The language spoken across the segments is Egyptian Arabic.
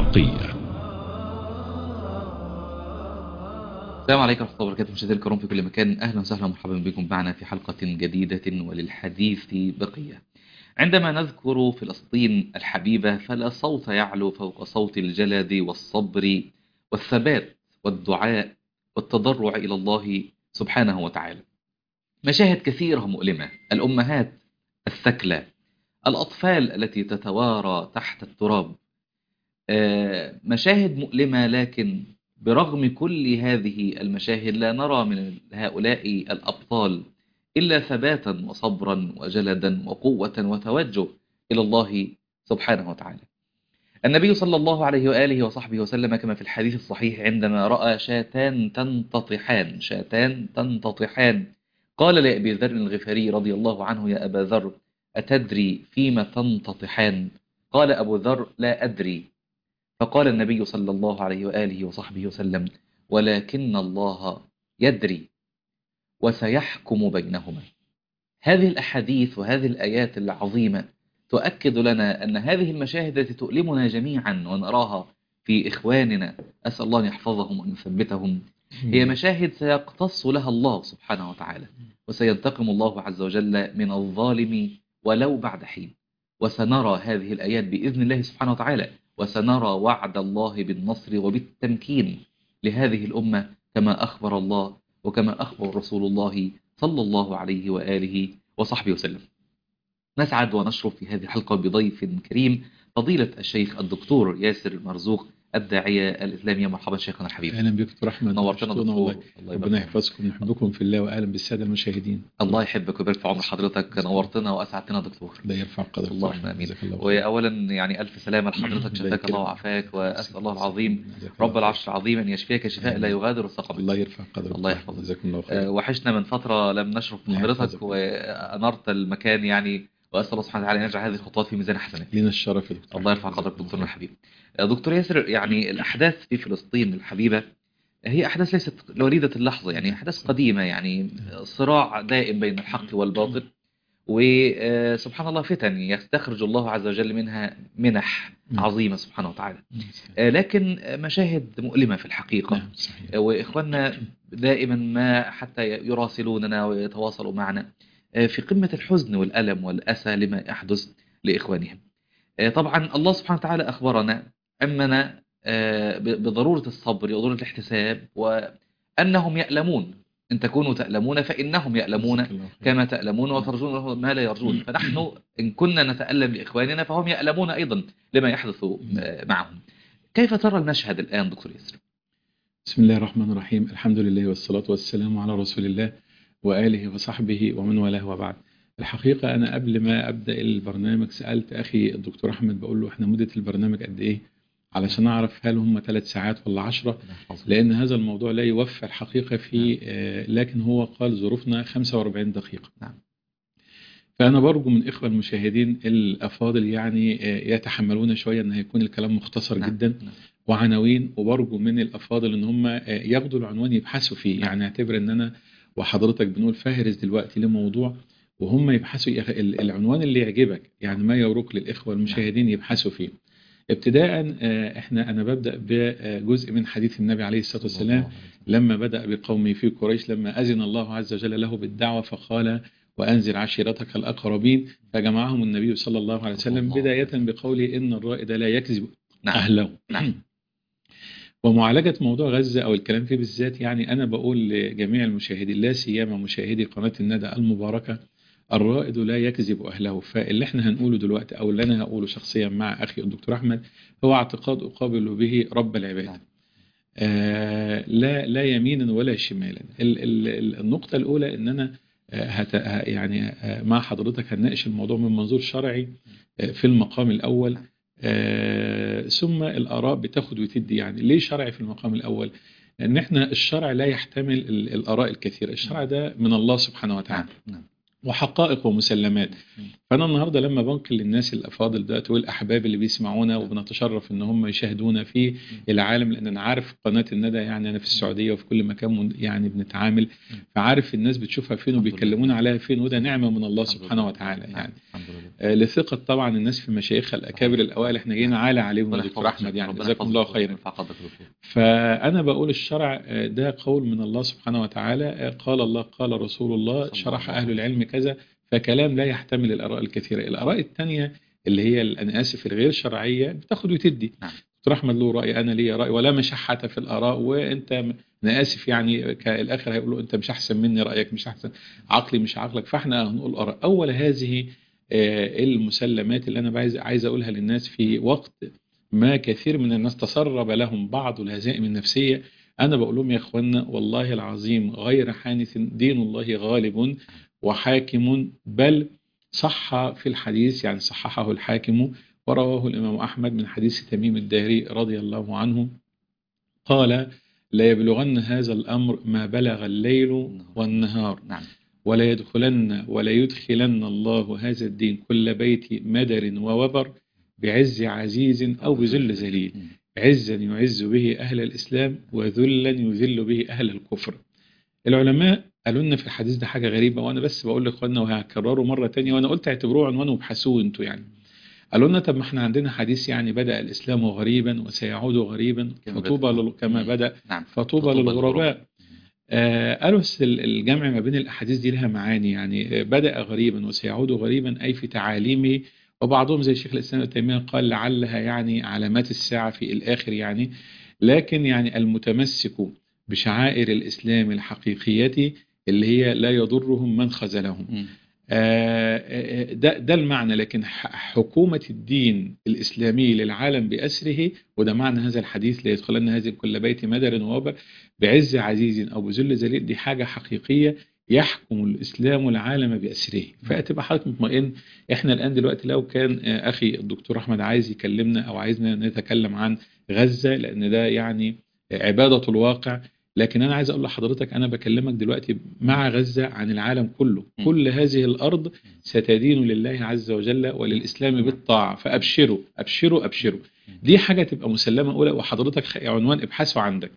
الحقية السلام عليكم ورحمة الله وبركاته مشاهدينا الكرام في كل مكان أهلا وسهلا ومرحبا بكم معنا في حلقة جديدة وللحديث بقية عندما نذكر فلسطين الحبيبة فلا صوت يعلو فوق صوت الجلد والصبر والثبات والدعاء والتضرع إلى الله سبحانه وتعالى مشاهد كثيرة مؤلمة الأمهات الثكلى الأطفال التي تتوارى تحت التراب آه، مشاهد مؤلمة لكن برغم كل هذه المشاهد لا نرى من هؤلاء الأبطال إلا ثباتا وصبرا وجلدا وقوة وتوجه إلى الله سبحانه وتعالى النبي صلى الله عليه وآله وصحبه وسلم كما في الحديث الصحيح عندما رأى شاتان تنتطحان شاتان تنتطحان قال لأبي ذر الغفاري رضي الله عنه يا أبا ذر أتدري فيما تنتطحان قال أبو ذر لا أدري فقال النبي صلى الله عليه وآله وصحبه وسلم ولكن الله يدري وسيحكم بينهما هذه الأحاديث وهذه الآيات العظيمة تؤكد لنا أن هذه المشاهد التي تؤلمنا جميعا ونراها في إخواننا أسأل الله أن يحفظهم وأن يثبتهم هي مشاهد سيقتص لها الله سبحانه وتعالى وسينتقم الله عز وجل من الظالم ولو بعد حين وسنرى هذه الآيات بإذن الله سبحانه وتعالى وسنرى وعد الله بالنصر وبالتمكين لهذه الأمة كما أخبر الله وكما أخبر رسول الله صلى الله عليه وآله وصحبه وسلم نسعد ونشرف في هذه الحلقة بضيف كريم فضيلة الشيخ الدكتور ياسر مرزوق الداعية الإسلامية مرحبا شيخنا الحبيب اهلا بك دكتور احمد نورتنا وحشتونا دكتور والله. الله ربنا يبارك يحفظكم نحبكم في الله واهلا بالساده المشاهدين الله يحبك ويبارك في عمر حضرتك نورتنا وأسعدتنا دكتور الله يرفع قدرك اللهم دكتور أحمد. آمين. جزاك الله خير. وأولا يعني ألف سلامة لحضرتك الله شفاك يكرمك. الله وعافاك وأسأل الله العظيم جزاك الله رب خير. العرش العظيم أن يشفيك شفاء لا يغادر سقما الله يرفع قدرك الله يحفظك. جزاكم الله آه، خير وحشنا من فترة لم نشرف من الله حضرتك يحفظك. وأنرت المكان يعني وأسأل الله سبحانه وتعالى أن يجعل هذه الخطوات في ميزان حسنات لنا الشرف يا دكتور الله يرفع أحمد. قدرك جزاكم دكتورنا الله الحبيب آه، دكتور ياسر يعني الأحداث في فلسطين الحبيبة هي أحداث ليست وليدة اللحظة يعني أحداث قديمة يعني صراع دائم بين الحق والباطل وسبحان الله فتن يستخرج الله عز وجل منها منح نعم. عظيمة سبحانه وتعالى خير. آه، لكن مشاهد مؤلمة في الحقيقة نعم صحيح وإخواننا دائما ما حتى يراسلوننا ويتواصلوا معنا في قمة الحزن والألم والأسى لما يحدث لإخوانهم طبعا الله سبحانه وتعالى أخبرنا أننا بضرورة الصبر وضرورة الاحتساب وأنهم يألمون إن تكونوا تألمون فإنهم يألمون جزاك الله خير. كما تألمون وترجون له ما لا يرجون فنحن إن كنا نتألم لإخواننا فهم يألمون أيضا لما يحدث معهم كيف ترى المشهد الآن دكتور يسر؟ بسم الله الرحمن الرحيم الحمد لله والصلاة والسلام على رسول الله وآله وصحبه ومن والاه وبعد الحقيقة أنا قبل ما أبدأ البرنامج سألت أخي الدكتور أحمد بقول له إحنا مدة البرنامج قد إيه علشان أعرف هل هم ثلاث ساعات ولا عشرة لأن هذا الموضوع لا يوفى الحقيقة في آه، لكن هو قال ظروفنا 45 دقيقة نعم. فأنا برجو من إخوة المشاهدين الأفاضل يعني آه، يتحملون شوية أن هيكون الكلام مختصر نعم. جدا نعم. وعناوين وبرجو من الأفاضل أن هم آه، ياخدوا العنوان يبحثوا فيه يعني اعتبر أن أنا وحضرتك بنقول فاهرس دلوقتي لموضوع وهم يبحثوا يخ- ال- العنوان اللي يعجبك يعني ما يروق للإخوة المشاهدين يبحثوا فيه ابتداء آه، احنا انا ببدا بجزء من حديث النبي عليه الصلاه والسلام لما بدا بقومه في قريش لما اذن الله عز وجل له بالدعوه فقال وانزل عشيرتك الاقربين فجمعهم النبي صلى الله عليه وسلم الله. بدايه بقوله ان الرائد لا يكذب نعم اهله نعم. ومعالجه موضوع غزه او الكلام فيه بالذات يعني انا بقول لجميع المشاهدين لا سيما مشاهدي قناه الندى المباركه الرائد لا يكذب اهله فاللي احنا هنقوله دلوقتي او اللي انا هقوله شخصيا مع اخي الدكتور احمد هو اعتقاد اقابل به رب العباد نعم. آه لا لا يمينا ولا شمالا ال- ال- ال- النقطه الاولى ان انا آه، هت ه- يعني آه، مع حضرتك هنناقش الموضوع من منظور شرعي آه، في المقام الاول آه، ثم الاراء بتاخد وتدي يعني ليه شرعي في المقام الاول ان احنا الشرع لا يحتمل ال- الاراء الكثيره الشرع ده من الله سبحانه وتعالى نعم نعم وحقائق ومسلمات م. فانا النهارده لما بنقل للناس الافاضل دلوقتي والاحباب اللي بيسمعونا وبنتشرف ان هم يشاهدونا في العالم لان انا عارف قناه الندى يعني انا في السعوديه وفي كل مكان من- يعني بنتعامل فعارف الناس بتشوفها فين الحمد وبيكلمونا لله. عليها فين وده نعمه من الله الحمد سبحانه لله. وتعالى نعم. يعني الحمد آه، لثقة طبعا الناس في مشايخها الأكابر الأوائل احنا جينا عالى عليهم ربنا دكتور يحفظك أحمد يعني ربنا جزاكم يحفظك الله ويرفع خيرا قدرك يا دكتور. فأنا بقول الشرع آه، ده قول من الله سبحانه وتعالى آه، قال الله قال رسول الله صلى شرح الله أهل العلم كذا فكلام لا يحتمل الآراء الكثيرة الآراء الثانية اللي هي ال- أنا آسف الغير شرعية بتاخد وتدي نعم. دكتور أحمد له رأي أنا ليا رأي ولا مشحة في الآراء وأنت م- أنا آسف يعني كالآخر هيقولوا أنت مش أحسن مني رأيك مش أحسن عقلي مش عقلك فإحنا هنقول آراء أول هذه آه، المسلمات اللي أنا عايز عايز أقولها للناس في وقت ما كثير من الناس تسرب لهم بعض الهزائم النفسية أنا بقول لهم يا إخوانا والله العظيم غير حانث دين الله غالب وحاكم بل صح في الحديث يعني صححه الحاكم ورواه الإمام أحمد من حديث تميم الداري رضي الله عنه قال لا يبلغن هذا الأمر ما بلغ الليل والنهار نعم ولا يدخلن ولا يدخلن الله هذا الدين كل بيت مدر ووبر بعز عزيز أو بذل ذليل مم. عزا يعز به أهل الإسلام وذلا يذل به أهل الكفر العلماء قالوا لنا في الحديث ده حاجة غريبة وأنا بس بقول لإخواننا وهكرره مرة تانية وأنا قلت اعتبروه عنوان وابحثوه أنتوا يعني قالوا لنا طب ما احنا عندنا حديث يعني بدأ الإسلام غريبا وسيعود غريبا كما فطوبى بدأ. لل- كما مم. بدأ نعم فطوبى فطوبى للغرباء آه قالوا بس ال- الجمع ما بين الأحاديث دي لها معاني يعني آه، بدأ غريبا وسيعود غريبا أي في تعاليمه وبعضهم زي شيخ الإسلام ابن تيمية قال لعلها يعني علامات الساعة في الآخر يعني لكن يعني المتمسك بشعائر الإسلام الحقيقية اللي هي لا يضرهم من خذلهم مم. آه، آه، ده ده المعنى لكن ح- حكومة الدين الإسلامي للعالم بأسره وده معنى هذا الحديث ليدخلن هذه كل بيت مدر ووبر بعز عزيز أو بذل ذليل دي حاجة حقيقية يحكم الإسلام العالم بأسره فتبقى حضرتك مطمئن احنا الآن دلوقتي لو كان آه، أخي الدكتور أحمد عايز يكلمنا أو عايزنا نتكلم عن غزة لأن ده يعني عبادة الواقع لكن أنا عايز أقول لحضرتك أنا بكلمك دلوقتي مع غزة عن العالم كله م. كل هذه الأرض ستدين لله عز وجل وللإسلام بالطاعة فأبشروا أبشروا أبشروا دي حاجة تبقى مسلمة أولى وحضرتك خ- عنوان ابحثه عندك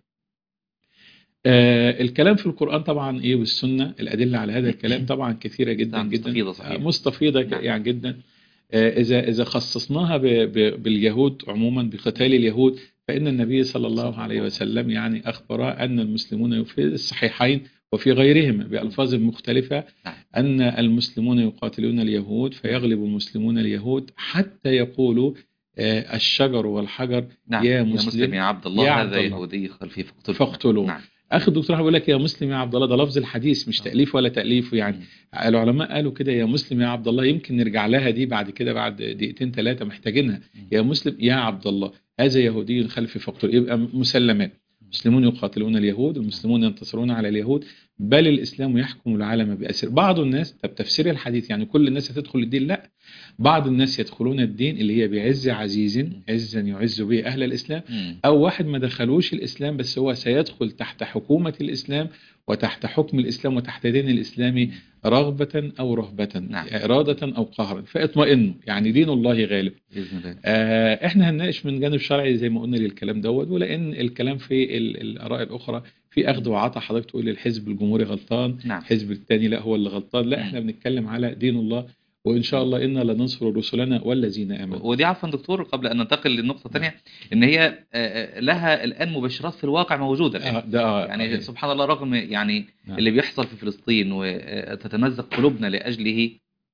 آه الكلام في القرآن طبعا إيه والسنة الأدلة على هذا الكلام طبعا كثيرة جدا نعم، جدا مستفيضة صحيح. آه، مستفيضة ك- نعم. يعني جدا آه، إذا إذا خصصناها ب- ب- باليهود عموما بقتال اليهود فإن النبي صلى الله عليه وسلم يعني أخبر أن المسلمون في الصحيحين وفي غيرهما بألفاظ مختلفة نعم. أن المسلمون يقاتلون اليهود فيغلب المسلمون اليهود حتى يقولوا آه، الشجر والحجر نعم يا يا مسلم مسلم يا عبد الله يا هذا عبد الله. يهودي خلفي فاقتله فاقتلوه. نعم اخي الدكتور بيقول لك يا مسلم يا عبد الله ده لفظ الحديث مش آه. تاليف ولا تاليف يعني مم. العلماء قالوا كده يا مسلم يا عبد الله يمكن نرجع لها دي بعد كده بعد دقيقتين ثلاثه محتاجينها مم. يا مسلم يا عبد الله هذا يهودي خلفي فاقتل يبقى مسلمات المسلمون يقاتلون اليهود المسلمون ينتصرون على اليهود بل الاسلام يحكم العالم باسر بعض الناس طب تفسير الحديث يعني كل الناس هتدخل الدين لا بعض الناس يدخلون الدين اللي هي بعز عزيز عزا يعز به اهل الاسلام مم. أو واحد ما دخلوش الإسلام بس هو سيدخل تحت حكومة الإسلام وتحت حكم الإسلام وتحت دين الإسلام رغبة أو رهبة نعم. إرادة أو قهرا فاطمئنوا يعني دين الله غالب بإذن الله آه إحنا هنناقش من جانب شرعي زي ما قلنا للكلام دوت ولأن الكلام في ال- الآراء الأخرى في أخذ وعطاء حضرتك تقول الحزب الجمهوري غلطان نعم الحزب الثاني لا هو اللي غلطان لا مم. إحنا بنتكلم على دين الله وإن شاء الله إنا لننصر رسلنا والذين آمنوا ودي عفوا دكتور قبل ان ننتقل للنقطه الثانيه ان هي آه، آه، لها الان مباشرات في الواقع موجوده الآن. آه ده آه يعني آه. سبحان الله رغم يعني نعم. اللي بيحصل في فلسطين وتتمزق قلوبنا لاجله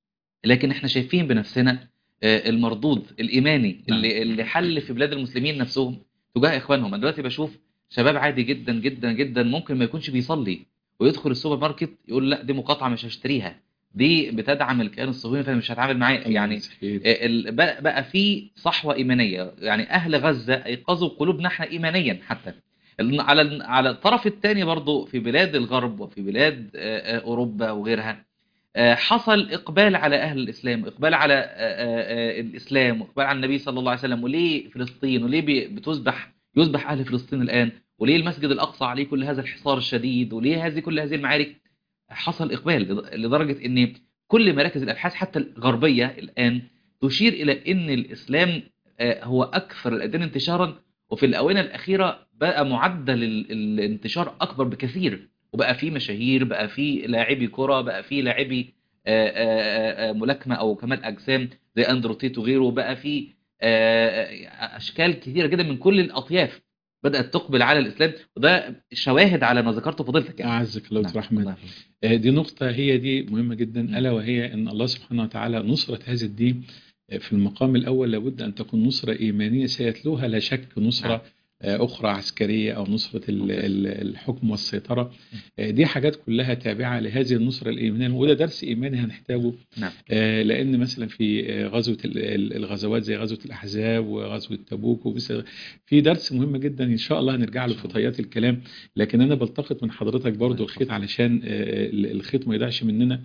لكن احنا شايفين بنفسنا آه، المردود الايماني نعم. اللي اللي حل في بلاد المسلمين نفسهم تجاه اخوانهم انا دلوقتي بشوف شباب عادي جدا جدا جدا ممكن ما يكونش بيصلي ويدخل السوبر ماركت يقول لا دي مقاطعه مش هشتريها دي بتدعم الكيان الصهيوني فانا مش هتعامل معاه يعني صحيح. ال- بقى بقى في صحوه ايمانيه يعني اهل غزه ايقظوا قلوبنا احنا ايمانيا حتى ال- على ال- على الطرف الثاني برضو في بلاد الغرب وفي بلاد آه، آه، اوروبا وغيرها آه، حصل اقبال على اهل الاسلام اقبال على آه، آه، آه، الاسلام واقبال على النبي صلى الله عليه وسلم وليه فلسطين وليه بي- بتذبح يذبح اهل فلسطين الان وليه المسجد الاقصى عليه كل هذا الحصار الشديد وليه هذه كل هذه المعارك حصل اقبال لد- لدرجه ان كل مراكز الابحاث حتى الغربيه الان تشير الى ان الاسلام آه، هو اكثر الاديان انتشارا وفي الاونه الاخيره بقى معدل ال- الانتشار اكبر بكثير وبقى في مشاهير بقى في لاعبي كره بقى في لاعبي آه، آه، آه، ملاكمه او كمال اجسام زي اندرو تيت وغيره بقى في آه، آه، اشكال كثيره جدا من كل الاطياف بدات تقبل على الاسلام وده شواهد على ما ذكرته فضيلتك يعني اعزك الله نعم، دكتور احمد الله يحفظك. آه، دي نقطة هي دي مهمة جدا مم. ألا وهي أن الله سبحانه وتعالى نصرة هذا الدين آه، في المقام الأول لابد أن تكون نصرة إيمانية سيتلوها لا شك نصرة نعم. آه، أخرى عسكرية أو نصرة ال- ممتاز. ال- الحكم والسيطرة آه، دي حاجات كلها تابعة لهذه النصرة الإيمانية وده درس إيماني هنحتاجه نعم آه، لأن مثلا في آه، غزوة ال- ال- الغزوات زي غزوة الأحزاب وغزوة تبوك وبس- في درس مهم جدا إن شاء الله هنرجع له إن شاء في الله. طيات الكلام لكن أنا بلتقط من حضرتك برضو الله الخيط يحفظك. علشان آه، ال- الخيط ما يضيعش مننا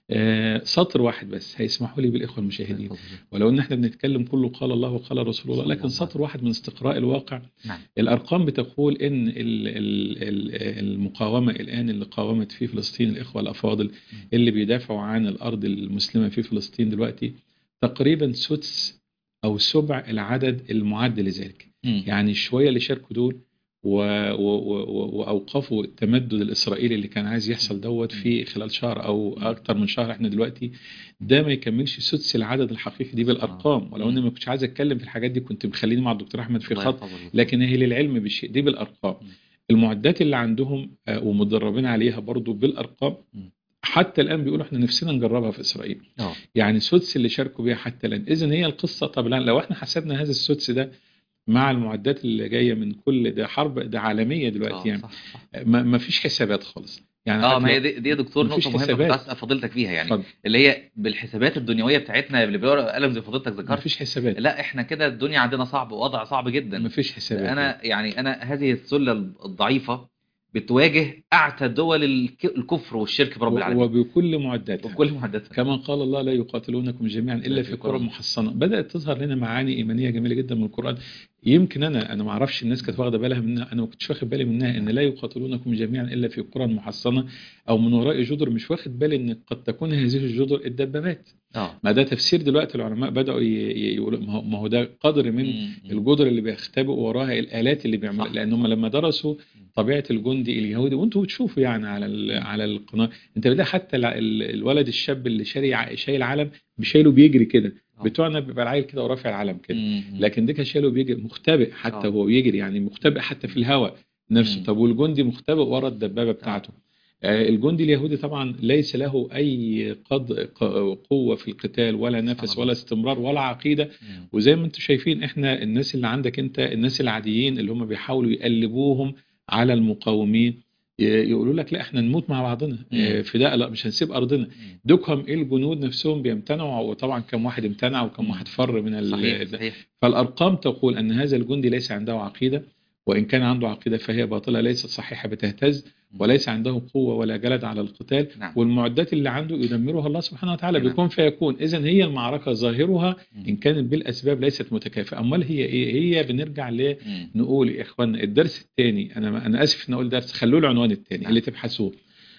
آه، سطر واحد بس هيسمحوا لي بالإخوة المشاهدين الله ولو إن احنا بنتكلم كله قال الله وقال رسول الله صلى لكن الله عليه سطر واحد من استقراء الواقع نعم الأرقام بتقول إن ال- ال- ال- المقاومة الآن اللي قاومت في فلسطين الإخوة الأفاضل اللي بيدافعوا عن الأرض المسلمة في فلسطين دلوقتي تقريبا سدس أو سبع العدد المعد لذلك مم. يعني شوية اللي شاركوا دول و... و... و... وأوقفوا التمدد الإسرائيلي اللي كان عايز يحصل دوت في خلال شهر أو أكتر من شهر إحنا دلوقتي ده ما يكملش سدس العدد الحقيقي دي بالأرقام ولو إني ما كنتش عايز أتكلم في الحاجات دي كنت مخليني مع الدكتور أحمد في الله خط يحفظك. لكن هي للعلم بالشيء دي بالارقام م. المعدات اللي عندهم آه، ومدربين عليها برضو بالارقام م. حتى الان بيقولوا احنا نفسنا نجربها في اسرائيل اه يعني السدس اللي شاركوا بيها حتى الان اذا هي القصه طب الآن لو احنا حسبنا هذا السدس ده مع المعدات اللي جايه من كل ده حرب ده عالميه دلوقتي آه، يعني صح صح ما ما فيش حسابات خالص يعني اه حتى ما هي لو- دي, دي يا دكتور مفيش نقطه مهمه كنت حسابات. عايز اسال فضيلتك فيها يعني اتفضل. اللي هي بالحسابات الدنيويه بتاعتنا اللي بيقرا قلم زي فضيلتك ذكرت مفيش حسابات لا احنا كده الدنيا عندنا صعب وضع صعب جدا مفيش حسابات انا يعني انا هذه السله الضعيفه بتواجه اعتى دول الك- الكفر والشرك برب و- العالمين وبكل معداتها وكل محدثها كما قال الله لا يقاتلونكم جميعا الا في قرى محصنه بدات تظهر لنا معاني ايمانيه جميله جدا من القران يمكن انا انا ما اعرفش الناس كانت واخده بالها منها انا ما كنتش واخد بالي منها ان لا يقاتلونكم جميعا الا في قرى محصنه او من وراء جدر مش واخد بالي ان قد تكون هذه الجدر الدبابات اه ما ده تفسير دلوقتي العلماء بداوا ي- ي- يقولوا ما هو- ما هو ده قدر من مم. الجدر اللي بيختبئوا وراها الالات اللي بيعملوا صح. لان هم لما درسوا طبيعه الجندي اليهودي وانتوا بتشوفوا يعني على ال- على القناه انت بتلاقي حتى الع- ال- الولد الشاب اللي شاري ع- شايل علم بشايله بيجري كده آه. بتوعنا بيبقى العيل كده ورافع العلم كده مم. لكن ده كان شايله بيجري مختبئ حتى آه. هو بيجري يعني مختبئ حتى في الهواء نفسه مم. طب والجندي مختبئ ورا الدبابه بتاعته آه، الجندي اليهودي طبعا ليس له اي قد ق- قوه في القتال ولا نفس سبحان ولا الله. استمرار ولا عقيده مم. وزي ما انتم شايفين احنا الناس اللي عندك انت الناس العاديين اللي هم بيحاولوا يقلبوهم على المقاومين ي- يقولوا لك لا احنا نموت مع بعضنا مم. اه، فداء لا مش هنسيب ارضنا مم. دوكهم ايه الجنود نفسهم بيمتنعوا وطبعا كم واحد امتنع وكم مم. واحد فر من ال- صحيح ده. صحيح فالارقام تقول ان هذا الجندي ليس عنده عقيده وان كان عنده عقيده فهي باطله ليست صحيحه بتهتز وليس عنده قوه ولا جلد على القتال نعم والمعدات اللي عنده يدمرها الله سبحانه وتعالى نعم. بيكون فيكون اذا هي المعركه ظاهرها مم. ان كانت بالاسباب ليست متكافئه امال هي ايه هي بنرجع ل مم. نقول يا اخوانا الدرس الثاني انا انا اسف ان اقول درس خلوه العنوان الثاني نعم. اللي تبحثوه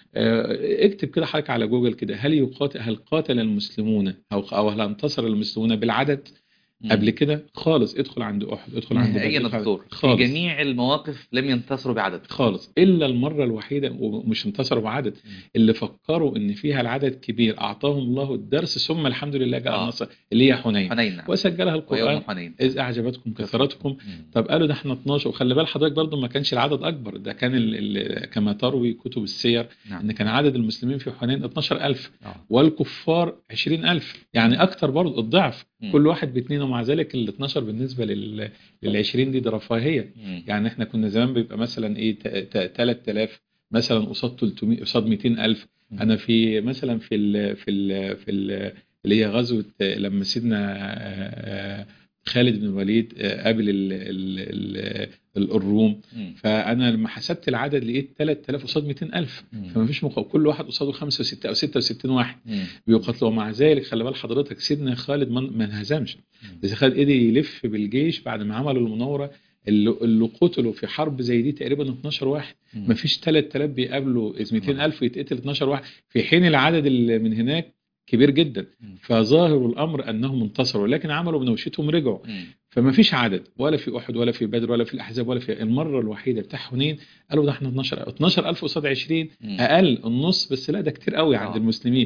آه، اكتب كده حضرتك على جوجل كده هل يقاتل هل قاتل المسلمون او او هل انتصر المسلمون بالعدد مم. قبل كده خالص ادخل عند احد ادخل عند بدر، نهائيا يا ادخل عند- دكتور في خالص جميع المواقف لم ينتصروا بعدد خالص الا المره الوحيده ومش انتصروا بعدد مم. اللي فكروا ان فيها العدد كبير اعطاهم الله الدرس ثم الحمد لله جاء آه. النصر اللي هي حنين حنين نعم وسجلها القران ويوم حنين اذ اعجبتكم كثرتكم مم. طب قالوا ده احنا 12 وخلي بال حضرتك برضو ما كانش العدد اكبر ده كان ال ال كما تروي كتب السير نعم ان كان عدد المسلمين في حنين 12000 آه. والكفار 20000 يعني اكتر برضو الضعف مم. كل واحد باثنين ومع ذلك ال 12 بالنسبه لل لل 20 دي ده رفاهيه مم. يعني احنا كنا زمان بيبقى مثلا ايه ت- ت- 3000 مثلا قصاد 300 قصاد 200000 مم. انا في مثلا في ال في ال في ال اللي هي غزوه لما سيدنا آه، آه، خالد بن الوليد آه، قابل ال- ال- ال- الروم مم. فانا لما حسبت العدد لقيت 3000 قصاد 200000 مم. فما فيش مقاومه كل واحد قصاده 65 او 66 واحد مم. بيقاتلوا ومع ذلك خلي بال حضرتك سيدنا خالد ما ما انهزمش مم. بس خالد قدر يلف بالجيش بعد ما عملوا المناوره اللي, اللي قتلوا في حرب زي دي تقريبا 12 واحد مم. ما فيش 3000 بيقابلوا إذ 200000 يتقتل 12 واحد في حين العدد اللي من هناك كبير جدا مم. فظاهر الامر انهم انتصروا لكن عملوا بنوشتهم رجعوا مم. فما فيش عدد ولا في احد ولا في بدر ولا في الاحزاب ولا في المره الوحيده بتاع حنين قالوا ده احنا 12 12000 قصاد 20 مم. اقل النص بس لا ده كتير قوي عند آه. المسلمين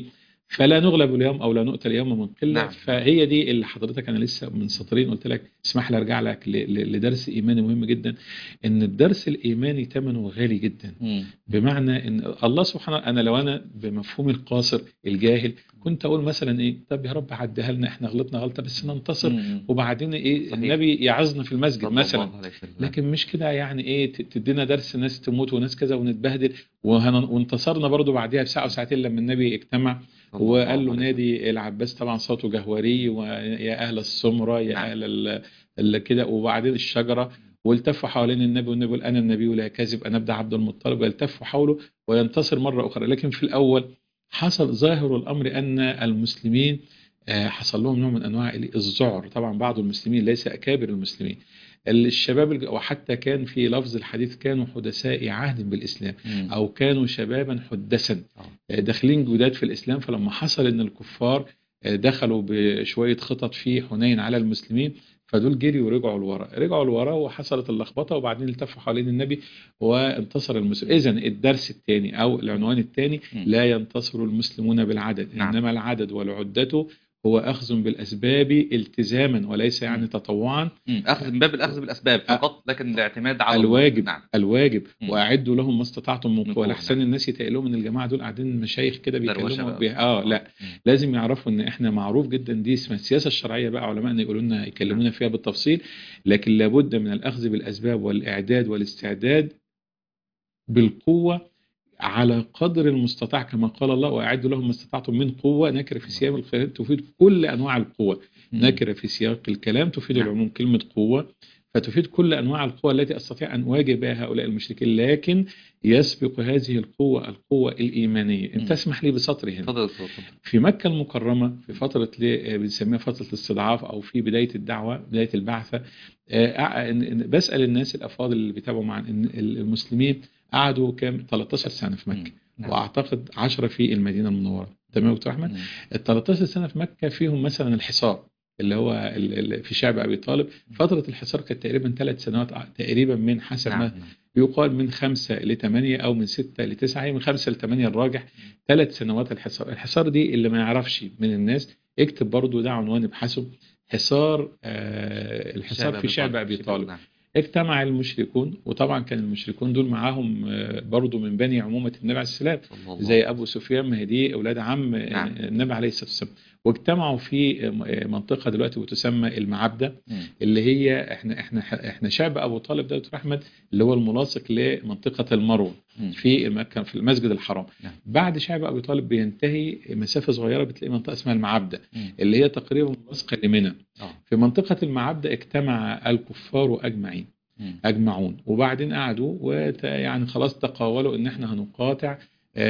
فلا نغلب اليوم او لا نؤتى اليوم من قله نعم. فهي دي اللي حضرتك انا لسه من سطرين قلت لك اسمح لي ارجع لك ل- ل- لدرس ايماني مهم جدا ان الدرس الايماني ثمنه غالي جدا مم. بمعنى ان الله سبحانه انا لو انا بمفهومي القاصر الجاهل كنت اقول مثلا ايه طب يا رب عديها لنا احنا غلطنا غلطه بس ننتصر مم. وبعدين ايه صحيح. النبي يعظنا في المسجد صلى مثلا الله عليه وسلم. لكن مش كده يعني ايه ت- تدينا درس ناس تموت وناس كذا ونتبهدل وهن- وانتصرنا برضو بعدها بساعه وساعتين لما النبي اجتمع صلى الله وقال له عليه نادي العباس طبعا صوته جهوري ويا اهل السمره يا نعم. اهل ال- ال- كده وبعدين الشجره والتفوا حوالين النبي والنبي يقول انا النبي لا كاذب انا ابدا عبد المطلب ويلتفوا حوله وينتصر مره اخرى لكن في الاول حصل ظاهر الامر ان المسلمين آه، حصل لهم نوع من انواع الذعر طبعا بعض المسلمين ليس اكابر المسلمين الشباب الج- وحتى كان في لفظ الحديث كانوا حدثاء عهد بالاسلام مم. او كانوا شبابا حدثا آه. داخلين جداد في الاسلام فلما حصل ان الكفار دخلوا بشويه خطط في حنين على المسلمين فدول جريوا ورجعوا لورا رجعوا لورا وحصلت اللخبطه وبعدين التفوا حوالين النبي وانتصر المسلمين اذا الدرس الثاني او العنوان الثاني مم. لا ينتصر المسلمون بالعدد نعم. انما العدد والعدة هو اخذ بالاسباب التزاما وليس يعني مم. تطوعا مم. اخذ من باب الاخذ بالاسباب فقط لكن الاعتماد على الله. الواجب نعم الواجب مم. واعدوا لهم ما استطعتم من من قوه قوة، لاحسن نعم. الناس يتقلوا ان الجماعه دول قاعدين مشايخ كده دروشة بيتكلموا بقى. بي... اه لا مم. لازم يعرفوا ان احنا معروف جدا دي اسمها السياسه الشرعيه بقى علماءنا يقولوا لنا يكلمونا فيها بالتفصيل لكن لابد من الاخذ بالاسباب والاعداد والاستعداد بالقوه على قدر المستطاع كما قال الله واعدوا لهم ما استطعتم من قوه نكره في سياق الكلام تفيد كل انواع القوه مم. نكره في سياق الكلام تفيد نعم. العموم كلمه قوه فتفيد كل انواع القوى التي استطيع ان اواجه بها هؤلاء المشركين لكن يسبق هذه القوه القوه الايمانيه مم. ان تسمح لي بسطر هنا اتفضل اتفضل اتفضل. في مكة المكرمة في فترة ل- بنسميها فترة الاستضعاف أو في بداية الدعوة بداية البعثة آه، إن- إن- بسأل الناس الأفاضل اللي بيتابعوا مع إن المسلمين قعدوا كام 13 سنة في مكة نعم. وأعتقد 10 في المدينة المنورة تمام يا دكتور أحمد مم. ال 13 سنة في مكة فيهم مثلا الحصار اللي هو ال- ال- في شعب أبي طالب فترة الحصار كانت تقريبا ثلاث سنوات تقريبا من حسب نعم ما نعم. يقال من خمسة لثمانية أو من ستة لتسعة هي من خمسة لثمانية الراجح ثلاث سنوات الحصار الحصار دي اللي ما يعرفش من الناس اكتب برضو ده عنوان ابحثه حصار آه الحصار في شعب أبي طالب نعم. اجتمع المشركون وطبعا كان المشركون دول معاهم آه برضو من بني عمومة النبي عليه السلام صلى الله زي أبو سفيان ما هي دي أولاد عم آه، نعم. النبي عليه الصلاة والسلام واجتمعوا في آه، منطقة دلوقتي بتسمى المعبدة مم. اللي هي احنا احنا احنا شعب ابو طالب ده يا دكتور احمد اللي هو الملاصق لمنطقه المروه مم. في المكان في المسجد الحرام نعم. بعد شعب ابي طالب بينتهي مسافه صغيره بتلاقي منطقه اسمها المعبده مم. اللي هي تقريبا ملاصقه لمنى آه. في منطقه المعبده اجتمع الكفار اجمعين مم. اجمعون وبعدين قعدوا وت يعني خلاص تقاولوا ان احنا هنقاطع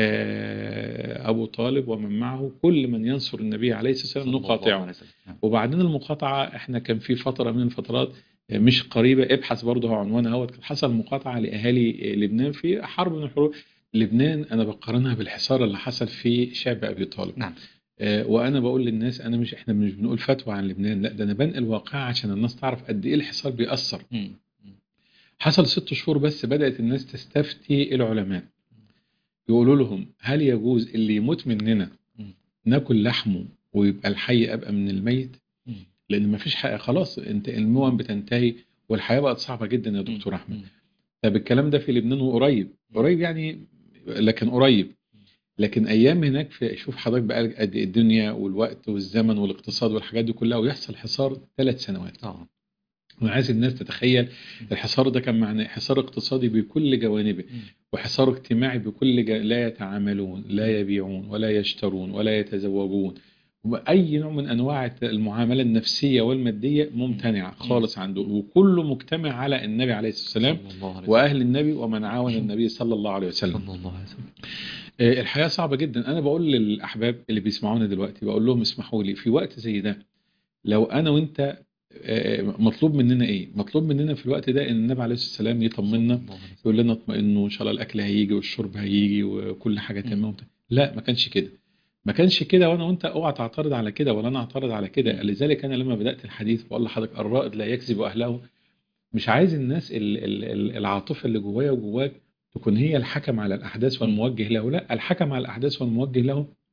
آه، ابو طالب ومن معه كل من ينصر النبي عليه الصلاه صلى والسلام الله نقاطعه عليه وسلم. نعم. وبعدين المقاطعة احنا كان في فترة من الفترات مش قريبة ابحث برضه هو عنوانها اهوت كان حصل مقاطعة لأهالي لبنان في حرب من الحروب لبنان أنا بقارنها بالحصار اللي حصل في شعب أبي طالب نعم. آه، وأنا بقول للناس أنا مش احنا مش بنقول فتوى عن لبنان لا ده أنا بنقل واقع عشان الناس تعرف قد إيه الحصار بيأثر مم. حصل ست شهور بس بدأت الناس تستفتي العلماء يقولوا لهم هل يجوز اللي يموت مننا مم. ناكل لحمه ويبقى الحي أبقى من الميت مم. لان مفيش حقيقة خلاص انت الموم بتنتهي والحياه بقت صعبه جدا يا دكتور احمد مم. طب الكلام ده في لبنان وقريب قريب يعني لكن قريب لكن ايام هناك في شوف حضرتك بقى قد إيه الدنيا والوقت والزمن والاقتصاد والحاجات دي كلها ويحصل حصار ثلاث سنوات اه وانا عايز الناس تتخيل الحصار ده كان معناه حصار اقتصادي بكل جوانبه مم. وحصار اجتماعي بكل ج... لا يتعاملون لا يبيعون ولا يشترون ولا يتزوجون اي نوع من انواع المعامله النفسيه والماديه ممتنعه خالص عنده وكله مجتمع على النبي عليه الصلاه والسلام صلى الله عليه وسلم. واهل النبي ومن عاون النبي صلى الله عليه وسلم صلى الله عليه وسلم آه، الحياه صعبه جدا انا بقول للاحباب اللي بيسمعونا دلوقتي بقول لهم اسمحوا لي في وقت زي ده لو انا وانت آه، مطلوب مننا ايه مطلوب مننا في الوقت ده ان النبي عليه الصلاه والسلام يطمنا صلى الله عليه وسلم. يقول لنا اطمئنوا ان شاء الله الاكل هيجي والشرب هيجي وكل حاجه مم. تمام وبتاع. لا ما كانش كده ما كانش كده وانا وانت اوعى تعترض على كده ولا انا اعترض على كده مم. لذلك انا لما بدات الحديث بقول لحضرتك الرائد لا يكذب اهله مش عايز الناس ال- ال- ال- العاطفه اللي جوايا وجواك تكون هي الحكم على الاحداث والموجه له لا الحكم على الاحداث والموجه له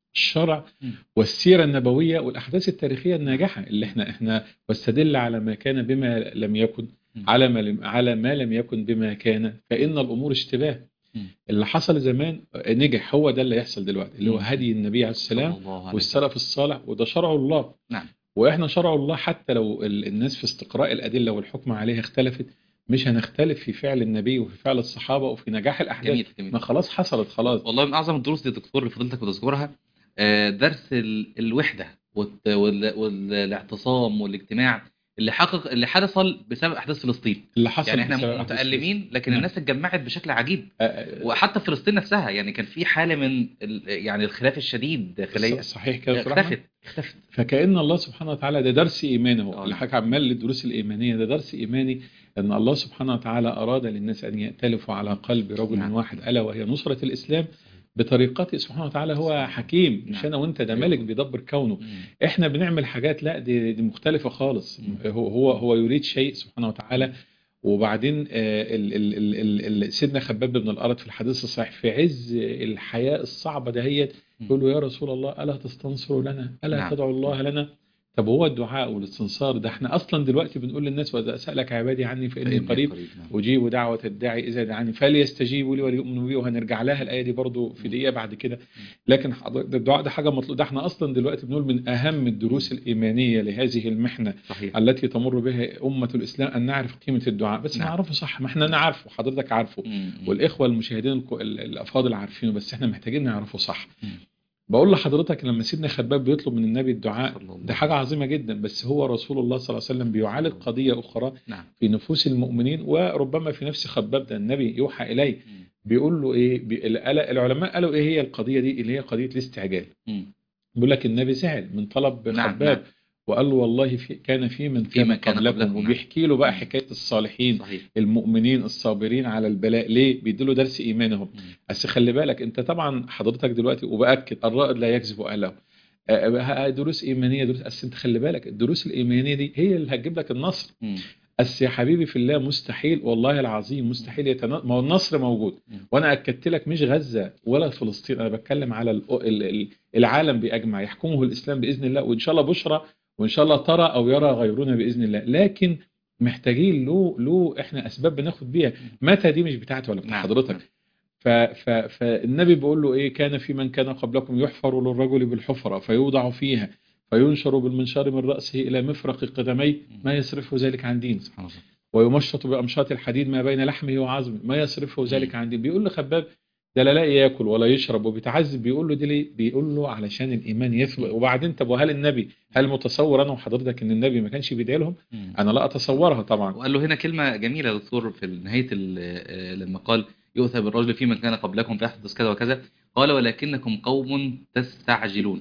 الشرع مم. والسيره النبويه والاحداث التاريخيه الناجحه اللي احنا احنا واستدل على ما كان بما لم يكن مم. على ما لم على ما لم يكن بما كان فان الامور اشتباه مم. اللي حصل زمان نجح هو ده اللي يحصل دلوقتي اللي هو مم. هدي النبي عليه السلام صلى الله عليه والسلف الصالح وده شرع الله نعم. واحنا شرع الله حتى لو ال- الناس في استقراء الادله والحكم عليها اختلفت مش هنختلف في فعل النبي وفي فعل الصحابه وفي نجاح الاحداث جميل جميل ما خلاص حصلت خلاص والله من اعظم الدروس دي دكتور اللي فضلتك بتذكرها آه، درس ال- الوحده والت- وال- والاعتصام والاجتماع اللي حقق اللي حصل بسبب احداث فلسطين اللي حصل يعني احنا بسبب أحداث متالمين لكن نعم. الناس اتجمعت بشكل عجيب آه، آه، وحتى في فلسطين نفسها يعني كان في حاله من ال- يعني الخلاف الشديد داخليا صحيح كده يا دكتور أحمد؟ اختفت اختفت فكأن الله سبحانه وتعالى ده درس إيماني آه، هو اللي نعم. حكى عمال للدروس الإيمانية ده درس إيماني أن الله سبحانه وتعالى أراد للناس أن يأتلفوا على قلب رجل نعم. واحد ألا وهي نصرة الإسلام بطريقته سبحانه وتعالى هو حكيم مش نعم. أنا وأنت ده أيوة. ملك بيدبر كونه مم. احنا بنعمل حاجات لا دي, دي مختلفة خالص مم. هو هو هو يريد شيء سبحانه وتعالى وبعدين آه، ال- ال- ال- ال- ال- سيدنا خباب بن الأرض في الحديث الصحيح في عز الحياة الصعبة دهيت يقول له يا رسول الله ألا تستنصر لنا ألا نعم. تدعو الله لنا طب هو الدعاء والاستنصار ده احنا أصلا دلوقتي بنقول للناس وإذا سألك عبادي عني فإني فإني قريب نعم. أجيب دعوة الداعي إذا دعاني فليستجيبوا لي وليؤمنوا بي وهنرجع لها الآية دي برضو في دقيقة بعد كده لكن حضرتك الدعاء ده حاجة مطلوب ده احنا أصلا دلوقتي بنقول من أهم الدروس الإيمانية لهذه المحنة صحيح التي تمر بها أمة الإسلام أن نعرف قيمة الدعاء بس نعم. نعرفه صح ما احنا نعرفه حضرتك عارفه مم. والإخوة المشاهدين الك- ال- الأفاضل عارفينه بس احنا محتاجين نعرفه صح مم. بقول لحضرتك لما سيدنا خباب بيطلب من النبي الدعاء صلى الله ده حاجة عظيمة جدا بس هو رسول الله صلى الله عليه وسلم بيعالج قضية أخرى نعم في نفوس المؤمنين وربما في نفس خباب ده النبي يوحى إليه مم. بيقول له إيه بي- ال- العلماء قالوا إيه هي القضية دي اللي هي قضية الاستعجال مم. بيقول لك النبي زعل من طلب نعم، خباب نعم. وقال له والله في كان في من في من كان كان قبلكم قبلكم، نعم. وبيحكي له بقى حكاية الصالحين صحيح المؤمنين الصابرين على البلاء ليه بيديله درس إيمانهم مم. بس خلي بالك انت طبعا حضرتك دلوقتي وباكد الرائد لا يكذب اهله آه، آه، دروس ايمانيه دروس بس انت خلي بالك الدروس الايمانيه دي هي اللي هتجيب لك النصر مم. بس يا حبيبي في الله مستحيل والله العظيم مستحيل يتنا... ما هو النصر موجود مم. وانا اكدت لك مش غزه ولا فلسطين انا بتكلم على ال... ال... ال- العالم باجمع يحكمه الاسلام باذن الله وان شاء الله بشرى وان شاء الله ترى او يرى غيرنا باذن الله لكن محتاجين له له احنا اسباب بناخد بيها متى دي مش بتاعتي ولا بتاع نعم. حضرتك نعم. ف ف فالنبي بيقول له ايه كان في من كان قبلكم يحفر للرجل بالحفرة فيوضع فيها فينشر بالمنشار من رأسه إلى مفرق قدميه ما يصرفه ذلك عن دين سبحان الله ويمشط بأمشاط الحديد ما بين لحمه وعظمه ما يصرفه ذلك عن دين بيقول لخباب ده لا لاقي ياكل ولا يشرب وبيتعذب بيقول له دي ليه بيقول له علشان الايمان يثبت وبعدين طب وهل النبي هل متصور انا وحضرتك ان النبي ما كانش بيدعي لهم مم. انا لا اتصورها طبعا وقال له هنا كلمة جميلة يا دكتور في نهاية ال- آه، لما قال يؤثى بالرجل في من كان قبلكم فيحدث كذا وكذا قال ولكنكم قوم تستعجلون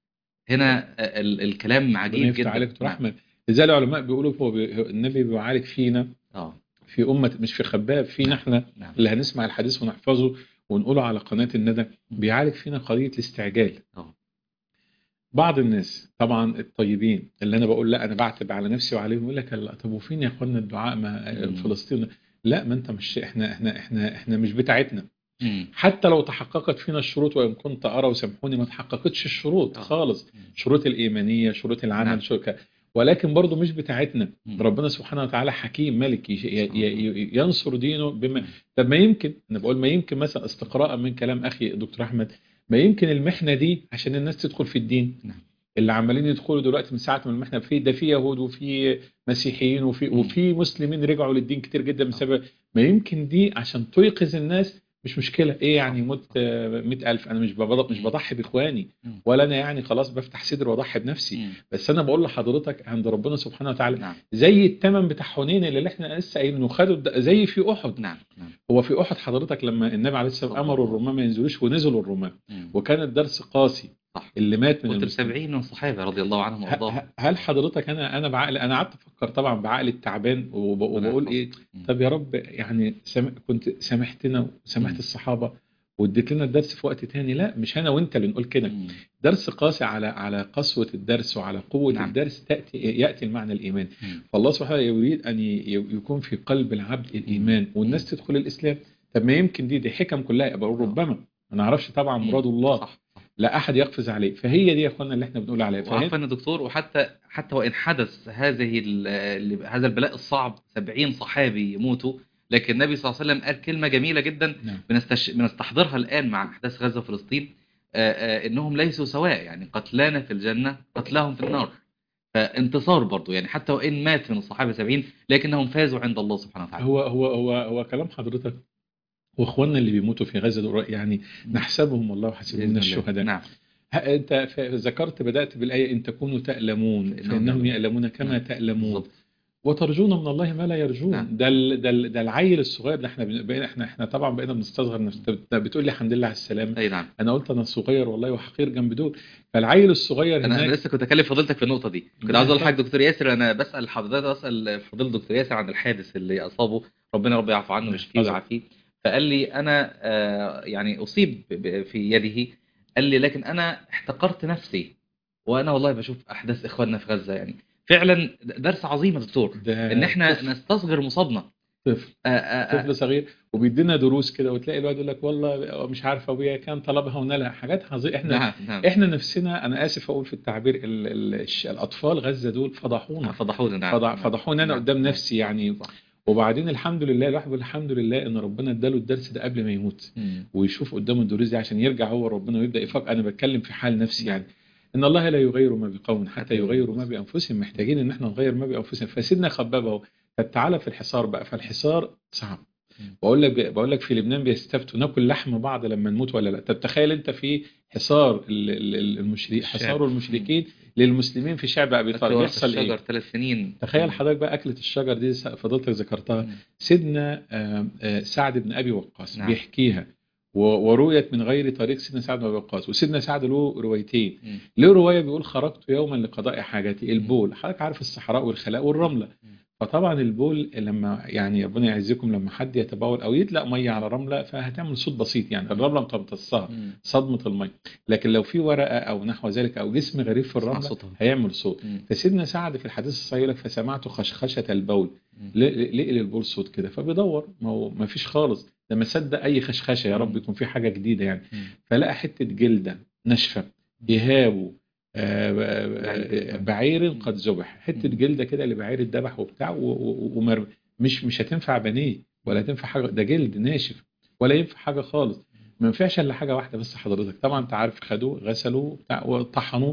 هنا آه، ال- الكلام ربنا عجيب يفتح جدا عليك دكتور نعم. احمد لذلك العلماء بيقولوا هو بي... النبي بيعالج فينا اه في أمة مش في خباب فينا نعم. احنا نعم اللي هنسمع الحديث ونحفظه ونقوله على قناة الندى بيعالج فينا قضية الاستعجال اه بعض الناس طبعا الطيبين اللي انا بقول لا انا بعتب على نفسي وعليهم يقول لك لا طب وفين يا اخوانا الدعاء ما مم. فلسطين لا ما انت مش احنا احنا احنا احنا مش بتاعتنا مم. حتى لو تحققت فينا الشروط وان كنت ارى وسامحوني ما تحققتش الشروط آه. خالص مم. شروط الايمانيه شروط العمل نعم. شروط ك- ولكن برضه مش بتاعتنا مم. ربنا سبحانه وتعالى حكيم ملك يش- ي- سبحان الله. ي- ي- ينصر دينه بما مم. طب ما يمكن انا بقول ما يمكن مثلا استقراء من كلام اخي دكتور احمد ما يمكن المحنه دي عشان الناس تدخل في الدين نعم. اللي عمالين يدخلوا دلوقتي من ساعه ما المحنه في ده في يهود وفي مسيحيين وفي مم. وفي مسلمين رجعوا للدين كتير جدا آه. بسبب ما يمكن دي عشان تيقظ الناس مش مشكله ايه يعني يموت آه، مئة ألف انا مش بض- مش مم. بضحي باخواني مم. ولا انا يعني خلاص بفتح صدر واضحي بنفسي مم. بس انا بقول لحضرتك عند ربنا سبحانه وتعالى نعم زي الثمن بتاع حنين اللي احنا لسه قايلينه خدوا الد- زي في احد نعم نعم هو في احد حضرتك لما النبي عليه الصلاه والسلام امروا الرماه ما ينزلوش ونزلوا الرماه مم. وكان الدرس قاسي صح اللي مات من قلت المسلمين بسبعين من الصحابة رضي الله عنهم ه- وارضاهم ه- هل حضرتك انا انا بعقل انا قعدت افكر طبعا بعقلي التعبان وب- وبقول يحفظك. ايه مم. طب يا رب يعني سم... كنت سامحتنا وسامحت مم. الصحابه واديت لنا الدرس في وقت تاني لا مش انا وانت اللي نقول كده مم. درس قاسي على على قسوه الدرس وعلى قوه نعم. الدرس تاتي ياتي المعنى الايمان مم. فالله سبحانه يريد ان ي- يكون في قلب العبد الايمان والناس تدخل الاسلام طب ما يمكن دي دي حكم كلها يبقى ربما ما نعرفش طبعا مم. مراد الله صح صح لا احد يقفز عليه فهي دي يا اخوانا اللي احنا بنقول عليها فهي وعفوا يا دكتور وحتى حتى وان حدث هذه ال- ال- هذا البلاء الصعب 70 صحابي يموتوا لكن النبي صلى الله عليه وسلم قال كلمه جميله جدا نعم بنستش... بنستحضرها الان مع احداث غزه وفلسطين آه، آه، انهم ليسوا سواء يعني قتلانا في الجنه قتلاهم في النار فانتصار برضو يعني حتى وان مات من الصحابه 70 لكنهم فازوا عند الله سبحانه وتعالى هو هو هو هو كلام حضرتك واخواننا اللي بيموتوا في غزه دول يعني نحسبهم والله وحسبهم بإذن من الله. الشهداء نعم ها- انت ف- ذكرت بدات بالايه ان تكونوا تألمون فإنهم فانهم يعلمون. يألمون كما نعم. تألمون بالظبط وترجون من الله ما لا يرجون نعم. ده ال- ده ال- ده العيل الصغير ده احنا بن- بقينا احنا احنا طبعا بقينا بنستصغر نفسنا أنت بت- بتقول لي الحمد لله على السلامه اي نعم انا قلت انا صغير والله وحقير جنب دول فالعيل الصغير انا انا هناك لسه كنت اكلم فضيلتك في النقطه دي كنت عاوز اقول لحضرتك دكتور ياسر انا بسال حضرتك بسال فضيله دكتور ياسر عن الحادث اللي اصابه ربنا رب يعفو عنه ويشفيه حصل. ويعافيه فقال لي انا آه، يعني اصيب ب- ب- في يده قال لي لكن انا احتقرت نفسي وانا والله بشوف احداث اخواننا في غزه يعني فعلا درس عظيم يا دكتور ده ان احنا طفل- نستصغر مصابنا طفل آه، آه، آه، طفل صغير وبيدينا دروس كده وتلاقي الواد يقول لك والله مش عارف ابويا كان طلبها ونالها حاجات عظيمه احنا نعم نعم احنا نفسنا انا اسف اقول في التعبير ال ال الش- الاطفال غزه دول فضحونا فضحونا نعم فضح نعم. فضحوني انا نعم. قدام نعم. نفسي يعني صح. وبعدين الحمد لله الواحد بيقول الحمد لله ان ربنا اداله الدرس ده قبل ما يموت مم. ويشوف قدامه الدروس دي عشان يرجع هو ربنا ويبدا يفكر انا بتكلم في حال نفسي يعني ان الله لا يغير ما بقوم حتى يغيروا ما بانفسهم محتاجين ان احنا نغير ما بانفسنا فسيدنا خباب اهو طب تعالى في الحصار بقى فالحصار صعب بقول لك بقول لك في لبنان بيستفتوا ناكل لحم بعض لما نموت ولا لا طب تخيل انت في حصار ال- ال- المشرك الشعب. حصار المشركين للمسلمين في شعب ابي طالب ورق يحصل ايه الشجر ثلاث سنين تخيل حضرتك بقى أكلة الشجر دي س- فضلتك ذكرتها مم. سيدنا آه، آه، سعد بن أبي وقاص نعم. بيحكيها و- ورويت من غير طريق سيدنا سعد بن أبي وقاص وسيدنا سعد له روايتين مم. له رواية بيقول خرجت يوما لقضاء حاجتي البول حضرتك عارف الصحراء والخلاء والرملة فطبعا البول لما يعني ربنا يعزكم لما حد يتبول او يدلق ميه على رمله فهتعمل صوت بسيط يعني الرمله بتمتصها مم. صدمه الميه لكن لو في ورقه او نحو ذلك او جسم غريب في اسمع الرمله صوتها. هيعمل صوت مم. فسيدنا سعد في الحديث الصحيح يقول لك فسمعت خشخشه البول مم. لقل البول صوت كده فبيدور ما هو ما فيش خالص ده ما صدق اي خشخشه يا رب مم. يكون في حاجه جديده يعني مم. فلقى حته جلده ناشفه يهابه آه، آه، آه، بعير قد ذبح حته مم. جلده كده لبعير اتذبح وبتاع و- و- ومر مش مش هتنفع بانيه ولا تنفع حاجه ده جلد ناشف ولا ينفع حاجه خالص ما ينفعش الا حاجه واحده بس حضرتك طبعا انت عارف خدوه غسلوا بتاع وطحنوا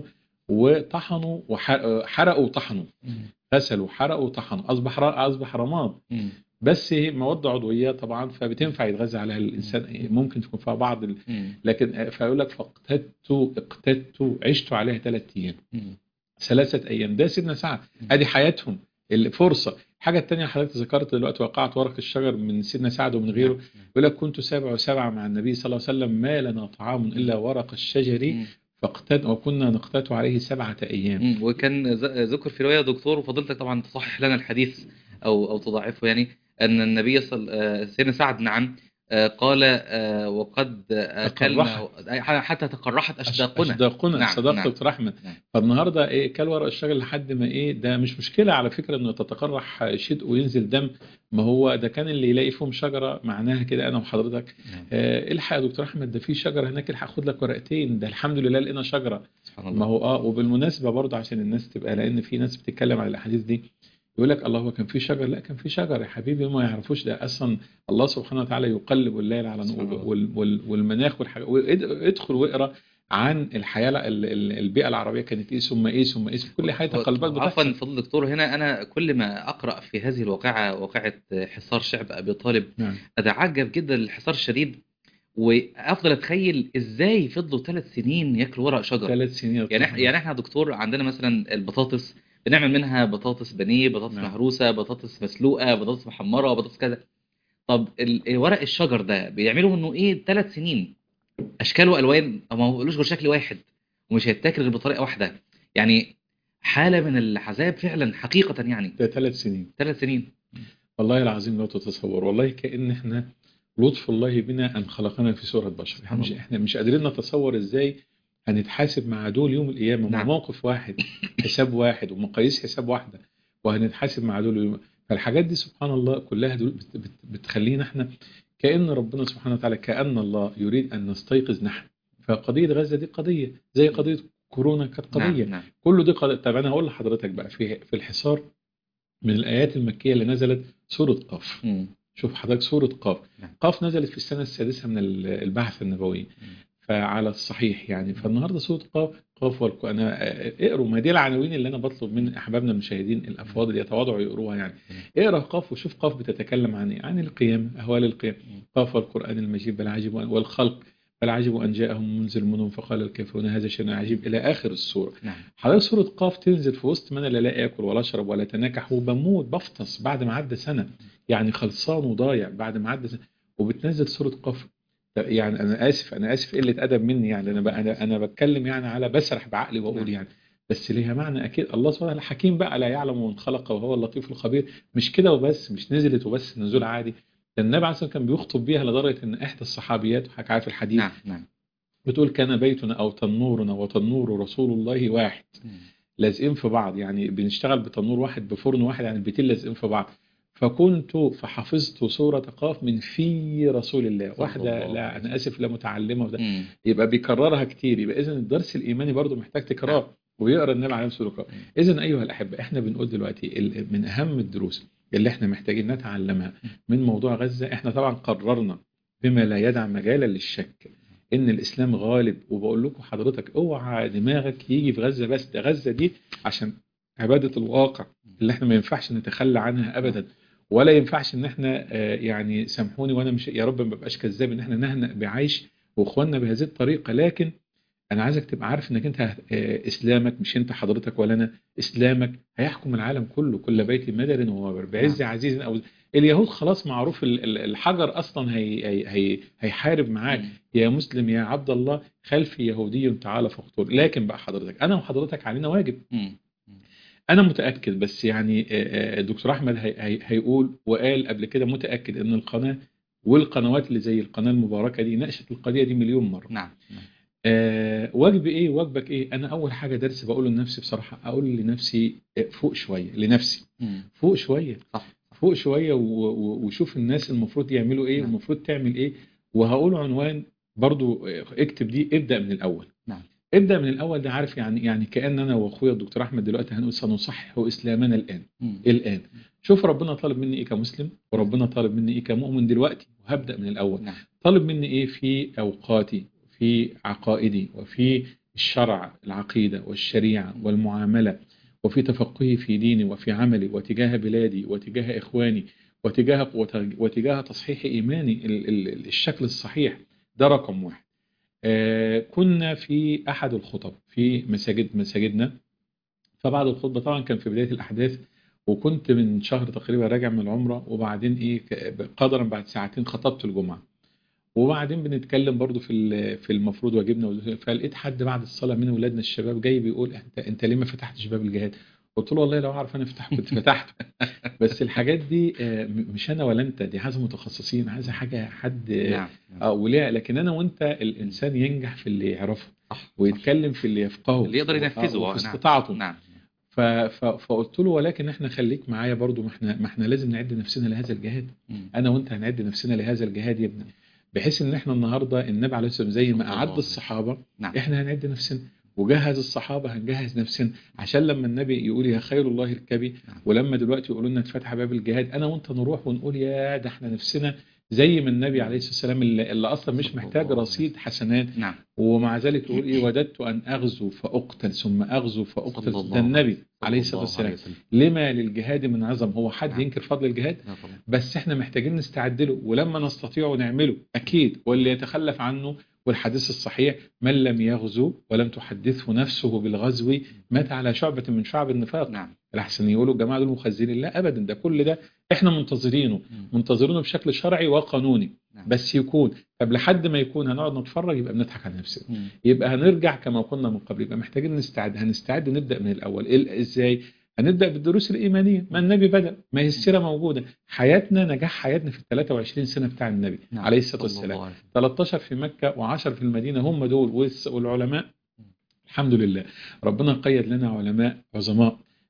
وطحنوا وحرقوا وطحنوا مم. غسلوا حرقوا وطحنوا اصبح ر- اصبح رماد مم. بس هي مواد عضويه طبعا فبتنفع يتغذى عليها الانسان ممكن تكون فيها بعض ال... مم. لكن فيقول لك فاقتدت اقتدت عشت عليها ثلاث ايام مم. ثلاثه ايام ده سيدنا سعد ادي حياتهم الفرصه الحاجه الثانيه حضرتك ذكرت دلوقتي وقعت ورق الشجر من سيدنا سعد ومن غيره يقول لك كنت سابع وسبعة مع النبي صلى الله عليه وسلم ما لنا طعام الا ورق الشجر مم. فاقتد وكنا نقتات عليه سبعه ايام مم. وكان ز- ذكر في روايه دكتور وفضلتك طبعا تصحح لنا الحديث او او تضاعفه يعني ان النبي صلى آه، سيدنا سعد نعم آه، قال آه، وقد اكلنا حتى تقرحت اشداقنا اشداقنا نعم، صدقت نعم. دكتور احمد نعم. فالنهارده ايه كل ورق الشجر لحد ما ايه ده مش مشكله على فكره انه تتقرح شدق وينزل دم ما هو ده كان اللي يلاقي فيهم شجره معناها كده انا وحضرتك نعم. آه الحق يا دكتور احمد ده في شجره هناك الحق خد لك ورقتين ده الحمد لله لقينا شجره سبحان ما الله هو اه وبالمناسبه برضه عشان الناس تبقى لان في ناس بتتكلم على الاحاديث دي يقول لك الله هو كان في شجر لا كان في شجر يا حبيبي هم ما يعرفوش ده اصلا الله سبحانه وتعالى يقلب الليل على سبحان نور الله. وال- وال- والمناخ والحاجات ادخل واقرا عن الحياه ال- ال- البيئه العربيه كانت ايه ثم ايه ثم ايه في كل حاجه تقلبات عفوا بتحصل فضل الدكتور هنا انا كل ما اقرا في هذه الواقعه واقعه حصار شعب ابي طالب نعم اتعجب جدا للحصار الشديد وافضل اتخيل ازاي فضلوا ثلاث سنين ياكلوا ورق شجر ثلاث سنين يعني احنا يعني احنا يا دكتور عندنا مثلا البطاطس بنعمل منها بطاطس بانيه بطاطس نعم. مهروسه بطاطس مسلوقه بطاطس محمره بطاطس كذا طب ال- ورق الشجر ده بيعملوا منه ايه ثلاث سنين اشكال والوان أو ما بيقولوش غير شكل واحد ومش هيتاكل غير بطريقه واحده يعني حاله من العذاب فعلا حقيقه يعني ده ثلاث سنين ثلاث سنين والله العظيم لو تتصور والله كأن احنا لطف الله بنا ان خلقنا في سوره بشر سبحان مش الله. احنا مش قادرين نتصور ازاي هنتحاسب مع دول يوم القيامه مع نعم. موقف واحد حساب واحد ومقاييس حساب واحده وهنتحاسب مع دول يوم فالحاجات دي سبحان الله كلها دول بت بت بتخلينا احنا كأن ربنا سبحانه وتعالى كأن الله يريد ان نستيقظ نحن فقضيه غزه دي قضيه زي قضيه كورونا كانت قضيه نعم نعم كله دي قضيه طب انا هقول لحضرتك بقى في في الحصار من الايات المكيه اللي نزلت سوره قاف مم. شوف حضرتك سوره قاف نعم. قاف نزلت في السنه السادسه من ال- البعث النبوي فعلى الصحيح يعني فالنهارده سوره قاف قاف والك... انا آه، اقروا ما دي العناوين اللي انا بطلب من احبابنا المشاهدين الافاضل يتواضعوا يقروها يعني اقرا قاف وشوف قاف بتتكلم عن ايه عن القيامه اهوال القيامه قاف والقران المجيد بل عجب أن- والخلق بل عجبوا ان جاءهم منذر منهم فقال الكافرون هذا شيء عجيب الى اخر السوره نعم حضرتك سورة قاف تنزل في وسط ما انا لا لاقي اكل ولا اشرب ولا اتناكح وبموت بفطس بعد ما عدى سنة يعني خلصان وضايع بعد ما عدى سنة وبتنزل سورة قاف طب يعني انا اسف انا اسف قلة ادب مني يعني انا بقى انا انا بتكلم يعني على بسرح بعقلي واقول نعم. يعني بس ليها معنى اكيد الله سبحانه وتعالى حكيم بقى لا يعلم من خلق وهو اللطيف الخبير مش كده وبس مش نزلت وبس نزول عادي ده النبي عليه الصلاه والسلام كان بيخطب بيها لدرجه ان احدى الصحابيات وحكى عارف الحديث نعم نعم بتقول كان بيتنا او تنورنا وتنور رسول الله واحد مم. لازقين في بعض يعني بنشتغل بتنور واحد بفرن واحد يعني البيتين لازقين في بعض فكنت فحفظت سورة قاف من في رسول الله صلى واحدة الله لا عليه أنا آسف لا متعلمة وده مم. يبقى بيكررها كتير يبقى إذا الدرس الإيماني برضو محتاج نعم. تكرار ويقرأ النبي عليه الصلاة والسلام مم. إذا أيها الأحبة إحنا بنقول دلوقتي ال- من أهم الدروس اللي إحنا محتاجين نتعلمها من موضوع غزة إحنا طبعا قررنا بما لا يدع مجالا للشك ان الاسلام غالب وبقول لكم حضرتك اوعى دماغك يجي في غزه بس ده غزه دي عشان عباده الواقع اللي احنا ما ينفعش نتخلى عنها ابدا ولا ينفعش ان احنا آه، يعني سامحوني وانا مش يا رب ما ببقاش كذاب ان احنا نهنأ بعيش واخواننا بهذه الطريقه لكن انا عايزك تبقى عارف انك انت آه، اسلامك مش انت حضرتك ولا انا اسلامك هيحكم العالم كله كل بيت مدر ووابر بعز عزيز او اليهود خلاص معروف ال- ال- الحجر اصلا هي هي هي هيحارب معاك مم. يا مسلم يا عبد الله خلفي يهودي تعالى فاقتل لكن بقى حضرتك انا وحضرتك علينا واجب مم. انا متاكد بس يعني آه، آه، الدكتور احمد هي هي هيقول وقال قبل كده متاكد ان القناه والقنوات اللي زي القناه المباركه دي ناقشت القضيه دي مليون مره نعم نعم. آه واجبي ايه واجبك ايه انا اول حاجه درس بقوله لنفسي بصراحه اقول لنفسي آه، فوق شويه لنفسي مم. فوق شويه صح فوق شويه و- و- وشوف الناس المفروض يعملوا ايه نعم. والمفروض تعمل ايه وهقول عنوان برضو آه، اكتب دي ابدا من الاول نعم. ابدا من الاول ده عارف يعني يعني كان انا واخويا الدكتور احمد دلوقتي هنقول سنصحح اسلامنا الان مم. الان شوف ربنا طالب مني ايه كمسلم وربنا طالب مني ايه كمؤمن دلوقتي وهبدا من الاول نعم طالب مني ايه في اوقاتي في عقائدي وفي الشرع العقيده والشريعه والمعامله وفي تفقهي في ديني وفي عملي وتجاه بلادي وتجاه اخواني وتجاه وتجاه تصحيح ايماني ال- ال- الشكل الصحيح ده رقم واحد آه، كنا في احد الخطب في مساجد مساجدنا فبعد الخطبه طبعا كان في بدايه الاحداث وكنت من شهر تقريبا راجع من العمره وبعدين ايه ك- قدرا بعد ساعتين خطبت الجمعه وبعدين بنتكلم برضو في ال- في المفروض واجبنا وال- فلقيت حد بعد الصلاه من اولادنا الشباب جاي بيقول انت انت ليه ما فتحتش باب الجهاد؟ قلت له والله لو اعرف انا افتح كنت فتحته بس الحاجات دي آه، م- مش انا ولا انت دي عايزه متخصصين عايزه حاجه حد نعم نعم. اه وليه لكن انا وانت الانسان ينجح في اللي يعرفه صح ويتكلم في اللي يفقهه اللي يقدر ينفذه آه، آه، وفي نعم. استطاعته نعم ف... ف... فقلت له ولكن احنا خليك معايا برضو ما احنا ما احنا لازم نعد نفسنا لهذا الجهاد مم. انا وانت هنعد نفسنا لهذا الجهاد يا ابني بحيث ان احنا النهارده النبي عليه الصلاه والسلام زي ما صلى الله اعد عليه الصحابه نعم احنا هنعد نفسنا وجهز الصحابه هنجهز نفسنا عشان لما النبي يقول يا خير الله اركبي نعم. ولما دلوقتي يقولوا لنا اتفتح باب الجهاد انا وانت نروح ونقول يا ده احنا نفسنا زي ما النبي عليه الصلاه والسلام اللي, اللي اصلا مش صلى محتاج الله عليه رصيد حسنات نعم ومع ذلك يقول ايه وددت ان اغزو فاقتل ثم اغزو صلى فاقتل الله ده النبي صلى عليه الصلاه الله عليه والسلام وسلم. لما للجهاد من عظم هو حد نعم. ينكر فضل الجهاد لا طبعا بس احنا محتاجين نستعد له ولما نستطيع نعمله اكيد واللي يتخلف عنه والحديث الصحيح من لم يغزو ولم تحدثه نفسه بالغزو مات على شعبة من شعب النفاق نعم الأحسن يقولوا الجماعة دول مخزنين لا أبدا ده كل ده احنا منتظرينه مم. منتظرينه بشكل شرعي وقانوني نعم. بس يكون طب لحد ما يكون هنقعد نتفرج يبقى بنضحك على نفسنا مم. يبقى هنرجع كما كنا من قبل يبقى محتاجين نستعد هنستعد نبدا من الاول إيه- ازاي هنبدا بالدروس الايمانيه ما النبي بدا ما هي السيره موجوده حياتنا نجاح حياتنا في ال 23 سنه بتاع النبي نعم. عليه الصلاه صلى والسلام الله عليه وسلم. 13 في مكه و10 في المدينه هم دول والس- والعلماء الحمد لله ربنا قيد لنا علماء عظماء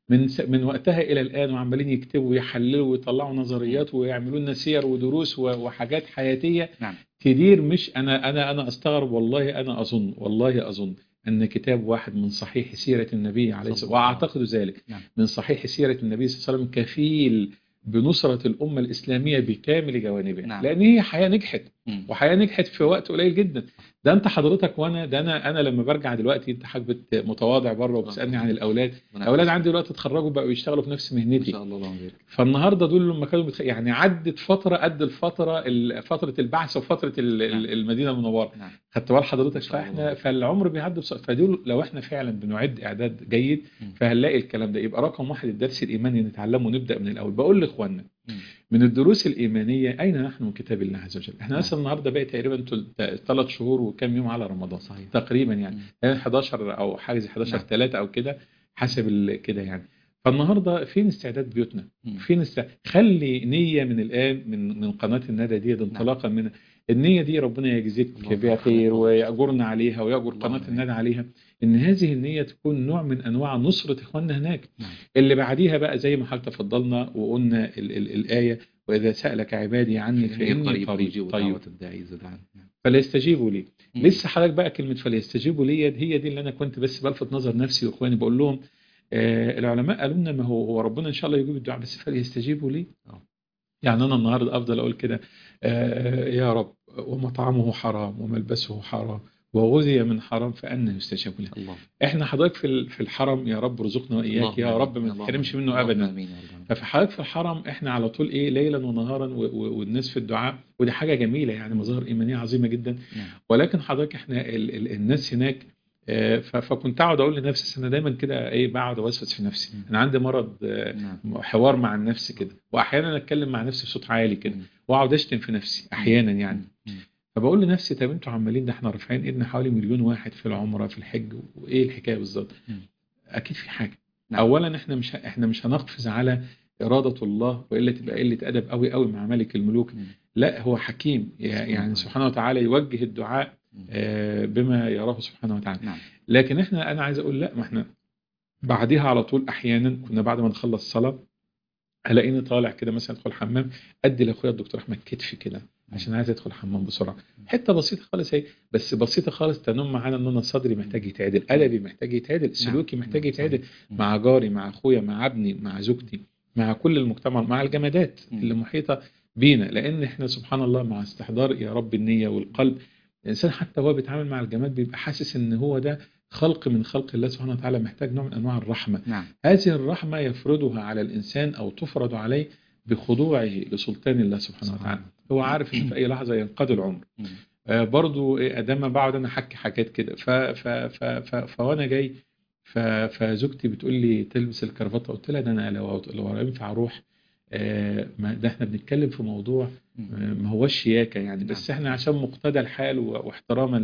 من س- من وقتها الى الان وعمالين يكتبوا ويحللوا ويطلعوا نظريات ويعملوا لنا سير ودروس و- وحاجات حياتيه نعم تدير مش انا انا انا استغرب والله انا اظن والله اظن ان كتاب واحد من صحيح سيره النبي عليه الصلاه صلى الله عليه واعتقد ذلك نعم. من صحيح سيره النبي صلى الله عليه وسلم كفيل بنصره الامه الاسلاميه بكامل جوانبها نعم. لان هي حياه نجحت مم. وحياه نجحت في وقت قليل جدا ده انت حضرتك وانا ده انا انا لما برجع دلوقتي انت حضرتك متواضع بره وبتسالني عن الاولاد ربنا الاولاد يحفظك. عندي دلوقتي اتخرجوا بقوا يشتغلوا في نفس ما مهنتي شاء الله اللهم بارك فالنهارده دول لما كانوا بتخ... يعني عدت فتره قد الفتره ال- فتره البعث وفتره ال- ال- نعم. المدينه المنوره نعم خدت بال حضرتك ما شاء الله. فاحنا فالعمر بيعدي بسرعه فدول لو احنا فعلا بنعد اعداد جيد مم. فهنلاقي الكلام ده يبقى رقم واحد الدرس الايماني نتعلمه ونبدا من الاول بقول لاخواننا مم. من الدروس الايمانيه اين نحن من كتاب الله عز وجل احنا نعم. مثلا النهارده بقى تقريبا ثلاث شهور وكام يوم على رمضان صحيح تقريبا يعني مم. يعني 11 او حاجه 11 نعم. 3 او كده حسب ال- كده يعني فالنهارده فين استعداد بيوتنا مم. فين است... خلي نيه من الان من من قناه الندى دي انطلاقا من النيه دي ربنا يجزيك الله بها يرحمك. خير ويأجرنا عليها ويأجر اللهم قناه آمين. الندى عليها ان هذه النيه تكون نوع من انواع نصره اخواننا هناك نعم. اللي بعديها بقى زي ما حضرتك تفضلنا وقلنا ال ال الايه واذا سالك عبادي عني فإني فاني قريب أجيب قريب طيب دعوة الداعي إذا دعاني نعم. فليستجيبوا لي مم. لسه حضرتك بقى كلمه فليستجيبوا لي هي دي اللي انا كنت بس بلفت نظر نفسي واخواني بقول لهم آه العلماء قالوا لنا ما هو هو ربنا ان شاء الله يجيب الدعاء بس فليستجيبوا لي آه. يعني انا النهارده افضل اقول كده آه يا رب ومطعمه حرام وملبسه حرام وغذي من حرام فأنا يستجاب له الله احنا حضرتك في ال- في الحرم يا رب ارزقنا واياك يا اللهم رب آمين. ما اللهم تحرمش آمين. منه اللهم ابدا آمين يا رب العالمين. ففي حضرتك في الحرم احنا على طول ايه ليلا ونهارا و- و- والناس في الدعاء ودي حاجه جميله يعني مظاهر ايمانيه عظيمه جدا نعم. ولكن حضرتك احنا ال ال الناس هناك آه، ف- فكنت اقعد اقول لنفسي انا دايما كده ايه بقعد اوسوس في نفسي مم. انا عندي مرض آه، نعم حوار مع النفس كده واحيانا اتكلم مع نفسي بصوت عالي كده مم. واقعد اشتم في نفسي احيانا يعني مم. فبقول لنفسي طب انتوا عمالين ده احنا رافعين ايدنا حوالي مليون واحد في العمره في الحج وايه الحكايه بالظبط مم. اكيد في حاجه نعم. اولا احنا مش احنا مش هنقفز على اراده الله والا تبقى قله ادب قوي قوي مع ملك الملوك مم. لا هو حكيم يعني سبحانه وتعالى يوجه الدعاء مم. آه، بما يراه سبحانه وتعالى نعم لكن احنا انا عايز اقول لا ما احنا بعديها على طول احيانا كنا بعد ما نخلص صلاه الاقيني طالع كده مثلا ادخل حمام ادي لاخويا الدكتور احمد كتفي كده عشان عايز ادخل حمام بسرعه حته بسيطه خالص اهي بس بسيطه خالص تنم معانا ان انا صدري محتاج يتعدل ادبي محتاج يتعدل سلوكي نعم. محتاج نعم. يتعدل صحيح. مع جاري مع اخويا مع ابني مع زوجتي مع كل المجتمع مع الجمادات مم. اللي محيطه بينا لان احنا سبحان الله مع استحضار يا رب النيه والقلب الانسان حتى وهو بيتعامل مع الجماد بيبقى حاسس ان هو ده خلق من خلق الله سبحانه وتعالى محتاج نوع من انواع الرحمه نعم هذه الرحمة يفرضها على الإنسان أو تفرض عليه بخضوعه لسلطان الله سبحانه وتعالى هو عارف إن في أي لحظة ينقضي العمر مم. آه برضو إيه، أدام بقعد أنا أحكي حاجات كده ف ف ف ف فوأنا جاي ف فزوجتي بتقول لي تلبس الكرافته قلت لها ده أنا لو لو ينفع أروح آه ما ده إحنا بنتكلم في موضوع مم. آه، ما هوش شياكة يعني بس نعم. إحنا عشان مقتضى الحال و- واحتراما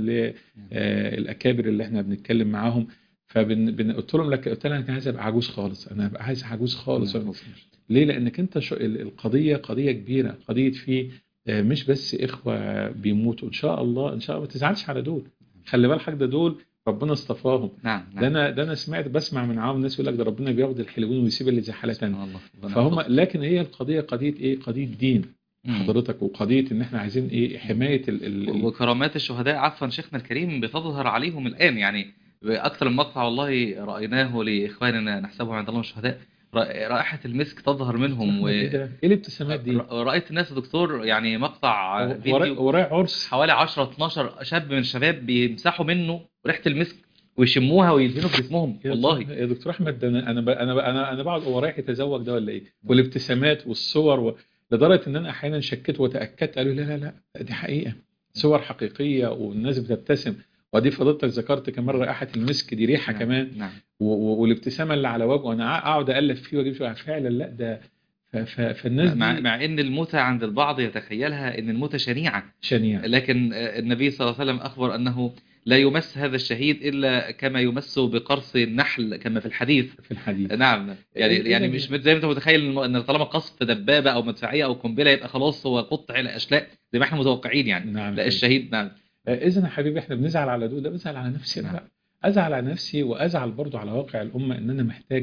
للأكابر اللي إحنا بنتكلم معاهم فبن قلت لهم لك قلت لها انا عايز ابقى عجوز خالص انا هبقى عايز عجوز خالص نعم. ليه لانك انت شو ال- القضيه قضيه كبيره قضيه في آه، مش بس اخوه بيموتوا ان شاء الله ان شاء الله ما تزعلش على دول خلي بالك ده دول ربنا اصطفاهم نعم ده نعم انا ده انا سمعت بسمع من عام الناس يقول لك ده ربنا بياخد الحلوين ويسيب اللي زي حالتنا سبحان الله ربنا فهم يحفظك. لكن هي القضيه قضيه ايه قضيه دين مم. حضرتك وقضيه ان احنا عايزين ايه حمايه ال ال وكرامات الشهداء عفوا شيخنا الكريم بتظهر عليهم الآن يعني أكثر من مقطع والله رأيناه لإخواننا نحسبهم عند الله الشهداء رائ- رائحة المسك تظهر منهم و... ايه ده؟ إيه الابتسامات دي؟ ر- رأيت الناس يا دكتور يعني مقطع وراي فيديو وراي عرس حوالي 10 12 شاب من الشباب بيمسحوا منه ريحة المسك ويشموها ويدهنوا في جسمهم يا والله دكتور- يا دكتور احمد ده انا انا ب- انا ب- انا انا بقعد هو رايح يتزوج ده ولا ايه؟ والابتسامات والصور و... لدرجه ان انا احيانا شكيت وتاكدت قالوا لا لا لا دي حقيقه صور حقيقيه والناس بتبتسم ودي فضلتك ذكرت كمان رائحه المسك دي ريحه نعم. كمان نعم و... و... والابتسامه اللي على وجهه انا اقعد الف فيه واجيب شويه فعلا لا ده ف... ف... فالناس مع, دي مع ان الموتى عند البعض يتخيلها ان الموتى شنيعة شنيعه لكن النبي صلى الله عليه وسلم أخبر أنه لا يمس هذا الشهيد إلا كما يمس بقرص النحل كما في الحديث في الحديث نعم يعني إيه يعني ده؟ مش زي ما انت متخيل ان طالما قصف دبابه او مدفعيه او قنبله يبقى خلاص هو قطع الاشلاء زي ما احنا متوقعين يعني نعم لا الشهيد نعم اذا يا حبيبي احنا بنزعل على دول لا بزعل على نفسي انا نعم. بقى ازعل على نفسي وازعل برضو على واقع الامه ان انا محتاج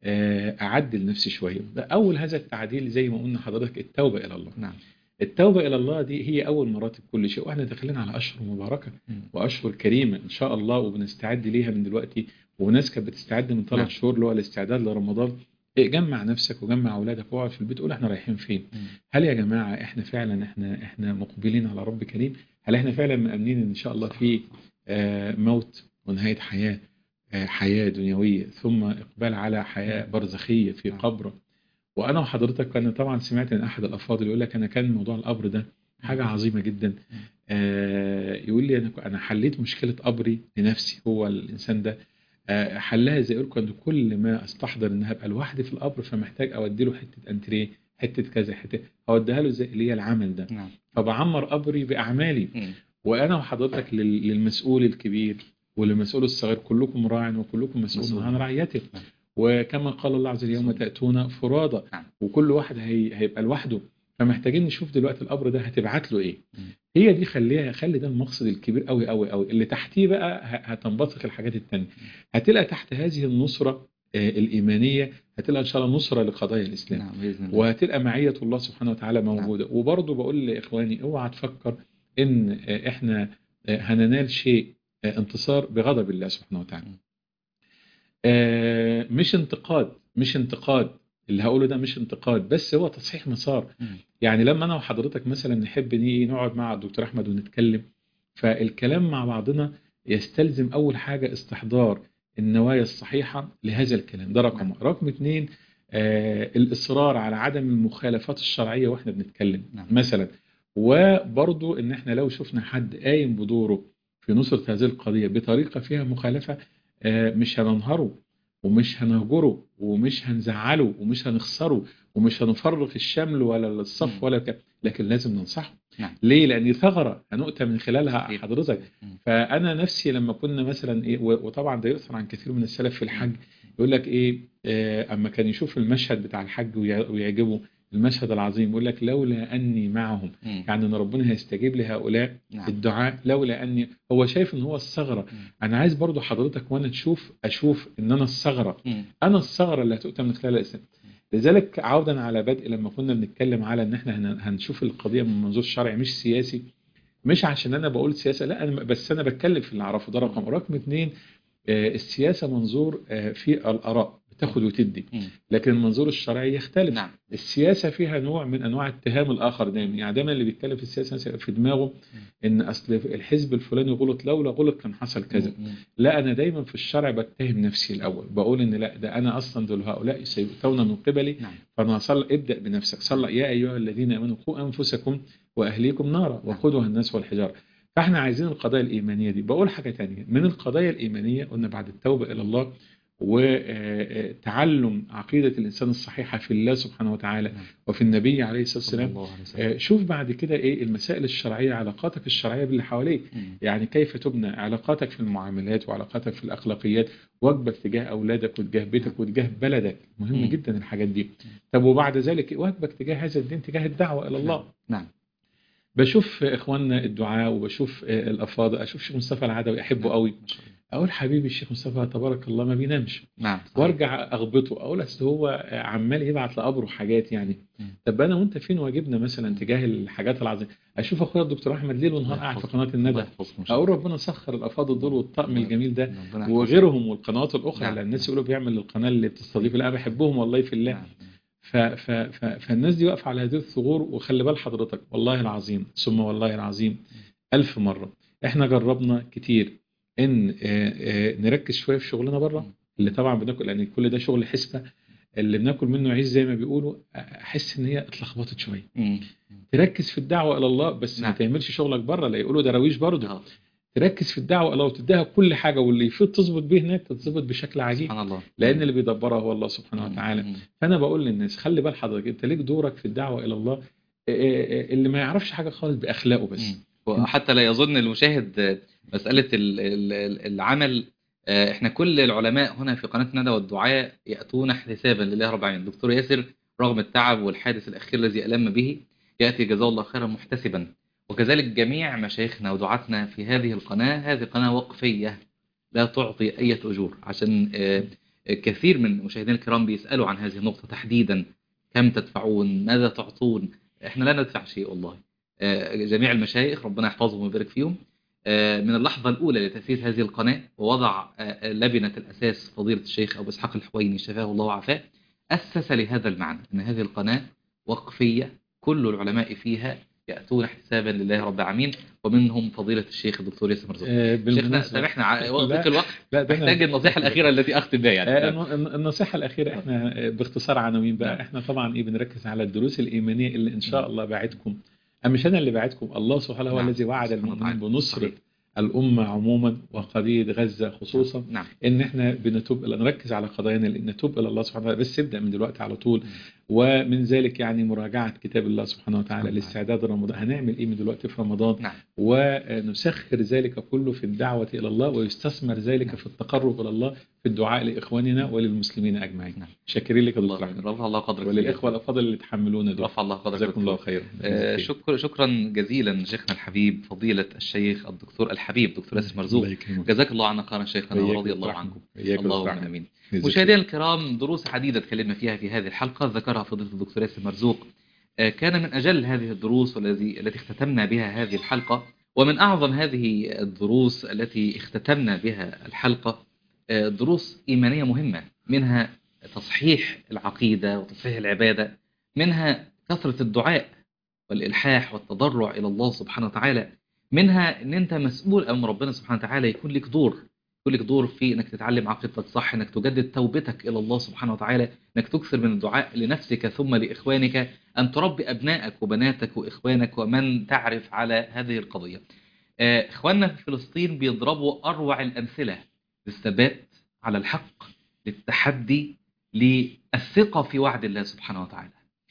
آه، اعدل نفسي شويه ده اول هذا التعديل زي ما قلنا حضرتك التوبه الى الله نعم التوبه الى الله دي هي اول مراتب كل شيء واحنا داخلين على اشهر مباركه مم. واشهر كريمه ان شاء الله وبنستعد ليها من دلوقتي وناس كانت بتستعد من ثلاث نعم. شهور اللي هو الاستعداد لرمضان إيه، جمع نفسك وجمع اولادك واقعد في البيت قول احنا رايحين فين مم. هل يا جماعه احنا فعلا احنا احنا مقبلين على رب كريم هل احنا فعلا مأمنين ان شاء الله في آه، موت ونهايه حياه آه، حياه دنيويه ثم اقبال على حياه برزخيه في نعم. قبر وانا وحضرتك انا طبعا سمعت من احد الافاضل يقول لك انا كان موضوع القبر ده حاجه عظيمه جدا آه، يقول لي انا انا حليت مشكله قبري لنفسي هو الانسان ده آه، حلها زي يقول كنت كل ما استحضر ان هبقى لوحدي في القبر فمحتاج اودي له حته انتريه حته كذا حته اوديها له زي اللي هي العمل ده نعم فبعمر قبري باعمالي مم. وانا وحضرتك لل- للمسؤول الكبير وللمسؤول الصغير كلكم راع وكلكم مسؤول مسؤول. عن رعيته نعم. وكما قال الله عز وجل يوم مسؤول. تأتون فرادى نعم. وكل واحد هي هيبقى لوحده فمحتاجين نشوف دلوقتي القبر ده هتبعت له ايه مم. هي دي خليها خلي ده المقصد الكبير قوي قوي قوي اللي تحتيه بقى ه- هتنبثق الحاجات التانية هتلاقي تحت هذه النصرة آه، الإيمانية هتلاقي إن شاء الله نصرة لقضايا الإسلام نعم بإذن الله وهتلقى معية الله سبحانه وتعالى موجودة وبرضه بقول لإخواني اوعى تفكر إن آه، إحنا آه، هننال شيء آه، انتصار بغضب الله سبحانه وتعالى م. آه، مش انتقاد مش انتقاد اللي هقوله ده مش انتقاد بس هو تصحيح مسار مم. يعني لما انا وحضرتك مثلا نحب نيجي نقعد مع الدكتور احمد ونتكلم فالكلام مع بعضنا يستلزم اول حاجه استحضار النوايا الصحيحه لهذا الكلام ده رقم نعم. رقم اثنين آه الاصرار على عدم المخالفات الشرعيه واحنا بنتكلم نعم. مثلا وبرضو ان احنا لو شفنا حد قايم بدوره في نصرة هذه القضية بطريقة فيها مخالفة آه، مش هننهره ومش هنهجره ومش هنزعله ومش هنخسره ومش هنفرق الشمل ولا الصف مم. ولا ك... لكن لازم ننصحه نعم. ليه لان دي ثغرة هنؤتى من خلالها أكيد. حضرتك مم. فانا نفسي لما كنا مثلا ايه و- وطبعا ده يؤثر عن كثير من السلف في الحج يقول لك ايه آه، اما كان يشوف المشهد بتاع الحج ويع- ويعجبه المشهد العظيم يقول لك لولا اني معهم مم. يعني ان ربنا هيستجيب لهؤلاء نعم الدعاء لولا اني هو شايف ان هو الثغره مم. انا عايز برضو حضرتك وانا تشوف اشوف ان انا الثغره مم. انا الثغره اللي هتؤتى من خلال الاسلام لذلك عودا على بدء لما كنا بنتكلم على ان احنا هن- هنشوف القضيه من منظور شرعي مش سياسي مش عشان انا بقول سياسه لا انا بس انا بتكلم في اللي اعرفه ده رقم رقم اثنين آه، السياسه منظور آه، في الاراء بتاخد وتدي مم. لكن المنظور الشرعي يختلف نعم السياسه فيها نوع من انواع اتهام الاخر دايما يعني دايما اللي بيتكلم في السياسه مثلا في دماغه ان اصل الحزب الفلاني غلط لولا غلط كان حصل كذا مم. لا انا دايما في الشرع بتهم نفسي الاول بقول ان لا ده انا اصلا دول هؤلاء سيؤتون من قبلي نعم فانا صل ابدا بنفسك صلى يا ايها الذين امنوا قوا انفسكم واهليكم نارا نعم. وقودها الناس والحجاره فاحنا عايزين القضايا الايمانيه دي بقول حاجه تانية من القضايا الايمانيه قلنا بعد التوبه الى الله وتعلم عقيده الانسان الصحيحه في الله سبحانه وتعالى نعم. وفي النبي عليه الصلاه صلى والسلام الله عليه وسلم آه، شوف بعد كده ايه المسائل الشرعيه علاقاتك الشرعيه باللي حواليك مم. يعني كيف تبنى علاقاتك في المعاملات وعلاقاتك في الاخلاقيات واجبك تجاه اولادك وتجاه بيتك وتجاه بلدك مهم مم. جدا الحاجات دي طب وبعد ذلك واجبك تجاه هذا الدين تجاه الدعوه الى الله نعم بشوف اخواننا الدعاء وبشوف آه، الافاضل اشوف الشيخ مصطفى العدوي احبه قوي ما شاء الله. اقول حبيبي الشيخ مصطفى تبارك الله ما بينامش نعم صحيح. وارجع اغبطه اقول اصل هو عمال يبعت لقبره حاجات يعني مم. طب انا وانت فين واجبنا مثلا تجاه الحاجات العظيمه اشوف اخويا الدكتور احمد ليل ونهار الله قاعد في يحفظه. قناه الله الندى يحفظكم إن شاء اقول الله. ربنا سخر الافاضل دول والطقم الجميل ده ربنا يحفظكم. وغيرهم والقنوات الاخرى نعم. لان الناس يقولوا بيعمل القناه اللي بتستضيف لا أنا بحبهم والله في الله نعم. ف ف ف فالناس دي واقفه على هذه الثغور وخلي بال حضرتك والله العظيم ثم والله العظيم ألف مرة احنا جربنا كتير ان آه، آه، نركز شوية في شغلنا بره مم. اللي طبعا بناكل لان كل ده شغل حسبة اللي بناكل منه عيش زي ما بيقولوا احس ان هي اتلخبطت شوية مم. تركز في الدعوة الى الله بس ما نعم. تعملش شغلك بره لا يقولوا دراويش برضه آه. تركز في الدعوة الى الله وتديها كل حاجة واللي يفيد تظبط به هناك تتظبط بشكل عجيب سبحان الله لان اللي بيدبرها هو الله سبحانه مم. وتعالى مم. فانا بقول للناس خلي بال حضرتك انت ليك دورك في الدعوه الى الله آه، آه، اللي ما يعرفش حاجه خالص باخلاقه بس مم. وحتى لا يظن المشاهد آه، مسألة ال- ال- ال- العمل آه، احنا كل العلماء هنا في قناة ندى والدعاء يأتون احتسابا لله رب العالمين دكتور ياسر رغم التعب والحادث الأخير الذي ألم به يأتي جزاه الله خيرا محتسبا وكذلك جميع مشايخنا ودعاتنا في هذه القناة هذه قناة وقفية لا تعطي أي أجور عشان آه، كثير من مشاهدينا الكرام بيسألوا عن هذه النقطة تحديدا كم تدفعون ماذا تعطون احنا لا ندفع شيء والله آه، جميع المشايخ ربنا يحفظهم ويبارك فيهم آه، من اللحظة الأولى لتأسيس هذه القناة ووضع آه، لبنة الأساس فضيلة الشيخ أبو إسحاق الحويني شفاه الله وعافاه أسس لهذا المعنى أن هذه القناة وقفية كل العلماء فيها يأتون احتسابا لله رب العالمين ومنهم فضيلة الشيخ الدكتور ياسر مرزوق آه، شيخنا بالمناسبة سامحنا ع- لا. وقت الوقت لا ده أنا- محتاج النصيحة الأخيرة التي أختم بها آه، يعني الن- النصيحة الأخيرة احنا آه، باختصار عناوين بقى نعم. احنا طبعا ايه بنركز على الدروس الإيمانية اللي إن شاء الله باعدكم أه مش أنا اللي باعدكم الله سبحانه هو نعم. الذي وعد سبحانه المؤمنين وتعالى. بنصرة صحيح. الأمة عموما وقضية غزة خصوصا نعم ان احنا بنتوب الى نركز على قضايانا لان نتوب الى الله سبحانه وتعالى بس ابدا من دلوقتي على طول ومن ذلك يعني مراجعه كتاب الله سبحانه وتعالى نعم. لاستعداد رمضان هنعمل ايه من دلوقتي في رمضان نعم ونسخر ذلك كله في الدعوه الى الله ويستثمر ذلك في التقرب الى الله في الدعاء لاخواننا وللمسلمين اجمعين نعم. شاكرين لك يا الله دكتور احمد رفع الله قدرك وللاخوه الافاضل اللي تحملونا دول رفع الله قدرك جزاكم الله خيرا آه، شكرا شكرا جزيلا شيخنا الحبيب فضيلة الشيخ الدكتور الحبيب دكتور ياسر مرزوق الله يكرمك. جزاك الله عنا خيرا شيخنا وإياك ورضي يا الله دكتور عنكم أحمد. إياك يا دكتور اللهم أحمد. امين جزاك مشاهدينا الكرام دروس عديدة تكلمنا فيها في هذه الحلقة ذكرها فضيلة الدكتور ياسر مرزوق آه، كان من أجل هذه الدروس والذي التي اختتمنا بها هذه الحلقة ومن أعظم هذه الدروس التي اختتمنا بها الحلقة آه، دروس إيمانية مهمة منها تصحيح العقيدة وتصحيح العبادة منها كثرة الدعاء والإلحاح والتضرع إلى الله سبحانه وتعالى منها ان انت مسؤول امام ربنا سبحانه وتعالى يكون لك دور يكون لك دور في انك تتعلم عقيدتك صح انك تجدد توبتك الى الله سبحانه وتعالى انك تكثر من الدعاء لنفسك ثم لاخوانك ان تربي ابنائك وبناتك واخوانك ومن تعرف على هذه القضيه آه، اخواننا في فلسطين بيضربوا اروع الامثله للثبات على الحق للتحدي للثقه في وعد الله سبحانه وتعالى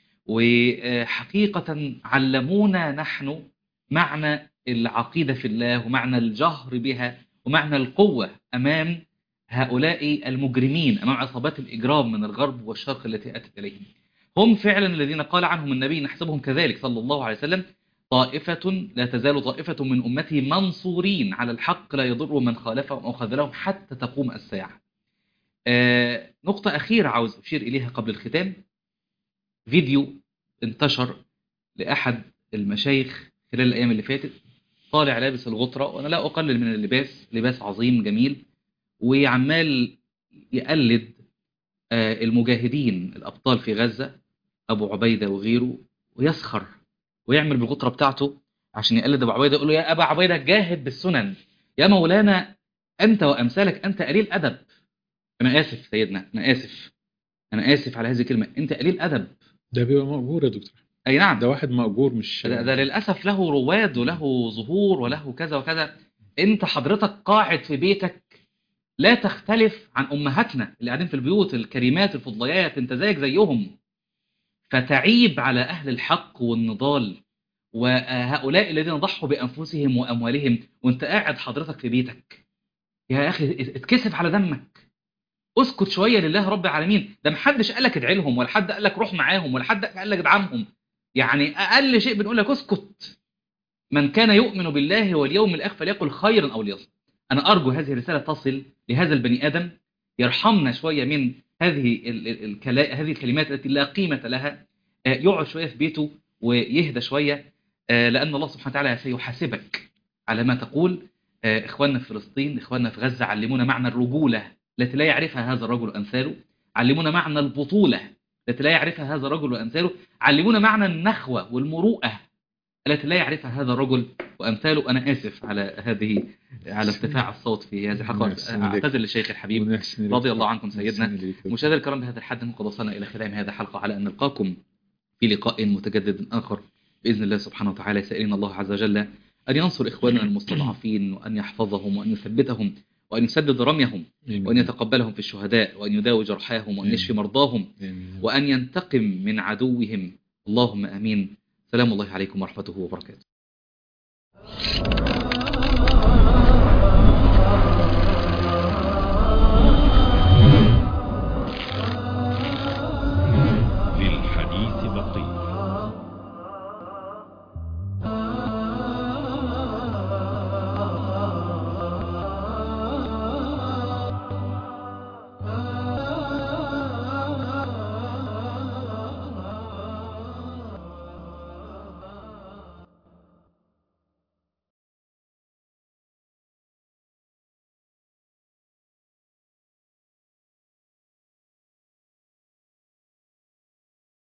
وحقيقه علمونا نحن معنى العقيدة في الله ومعنى الجهر بها ومعنى القوة أمام هؤلاء المجرمين أمام عصابات الإجرام من الغرب والشرق التي أتت إليهم هم فعلا الذين قال عنهم النبي نحسبهم كذلك صلى الله عليه وسلم طائفة لا تزال طائفة من أمتي منصورين على الحق لا يضر من خالفهم أو خذلهم حتى تقوم الساعة آه نقطة أخيرة عاوز أشير إليها قبل الختام فيديو انتشر لأحد المشايخ خلال الأيام اللي فاتت طالع لابس الغطرة وأنا لا أقلل من اللباس لباس عظيم جميل وعمال يقلد آه، المجاهدين الأبطال في غزة أبو عبيدة وغيره ويسخر ويعمل بالغطرة بتاعته عشان يقلد أبو عبيدة يقول له يا أبا عبيدة جاهد بالسنن يا مولانا أنت وأمثالك أنت قليل أدب أنا آسف سيدنا أنا آسف أنا آسف على هذه الكلمة أنت قليل أدب ده بيبقى مأجور يا دكتور أي نعم ده واحد مأجور مش ده, ده للأسف له رواد وله ظهور وله كذا وكذا انت حضرتك قاعد في بيتك لا تختلف عن أمهاتنا اللي قاعدين في البيوت الكريمات الفضليات انت زيك زيهم فتعيب على أهل الحق والنضال وهؤلاء الذين ضحوا بأنفسهم وأموالهم وانت قاعد حضرتك في بيتك يا أخي اتكسف على دمك اسكت شوية لله رب العالمين ده محدش قالك ادعي لهم ولا حد قالك روح معاهم ولا حد قالك ادعمهم يعني اقل شيء بنقول لك اسكت من كان يؤمن بالله واليوم الاخر فليقل خيرا او ليصمت انا ارجو هذه الرساله تصل لهذا البني ادم يرحمنا شويه من هذه ال- ال- الكلا... هذه الكلمات التي لا قيمه لها آه، يقعد شويه في بيته ويهدى شويه آه، لان الله سبحانه وتعالى سيحاسبك على ما تقول آه، اخواننا في فلسطين اخواننا في غزه علمونا معنى الرجوله التي لا يعرفها هذا الرجل وامثاله علمونا معنى البطوله التي لا يعرفها هذا الرجل وامثاله علمونا معنى النخوة والمروءة التي لا يعرفها هذا الرجل وأمثاله أنا آسف على هذه على ارتفاع الصوت في هذه الحلقة ونحسن إليك. أعتذر للشيخ الحبيب ونحسن إليك. رضي الله عنكم سيدنا. نحسن إليك. مشاهدينا الكرام بهذا الحد نكون وصلنا إلى ختام هذه الحلقة على أن نلقاكم في لقاء متجدد آخر بإذن الله سبحانه وتعالى سائلين الله عز وجل أن ينصر إخواننا المستضعفين وأن يحفظهم وأن يثبتهم وأن يسدد رميهم آمين. وأن يتقبلهم في الشهداء وأن يداوي جرحاهم وأن يشفي مرضاهم آمين. وأن ينتقم من عدوهم اللهم أمين سلام الله عليكم ورحمته وبركاته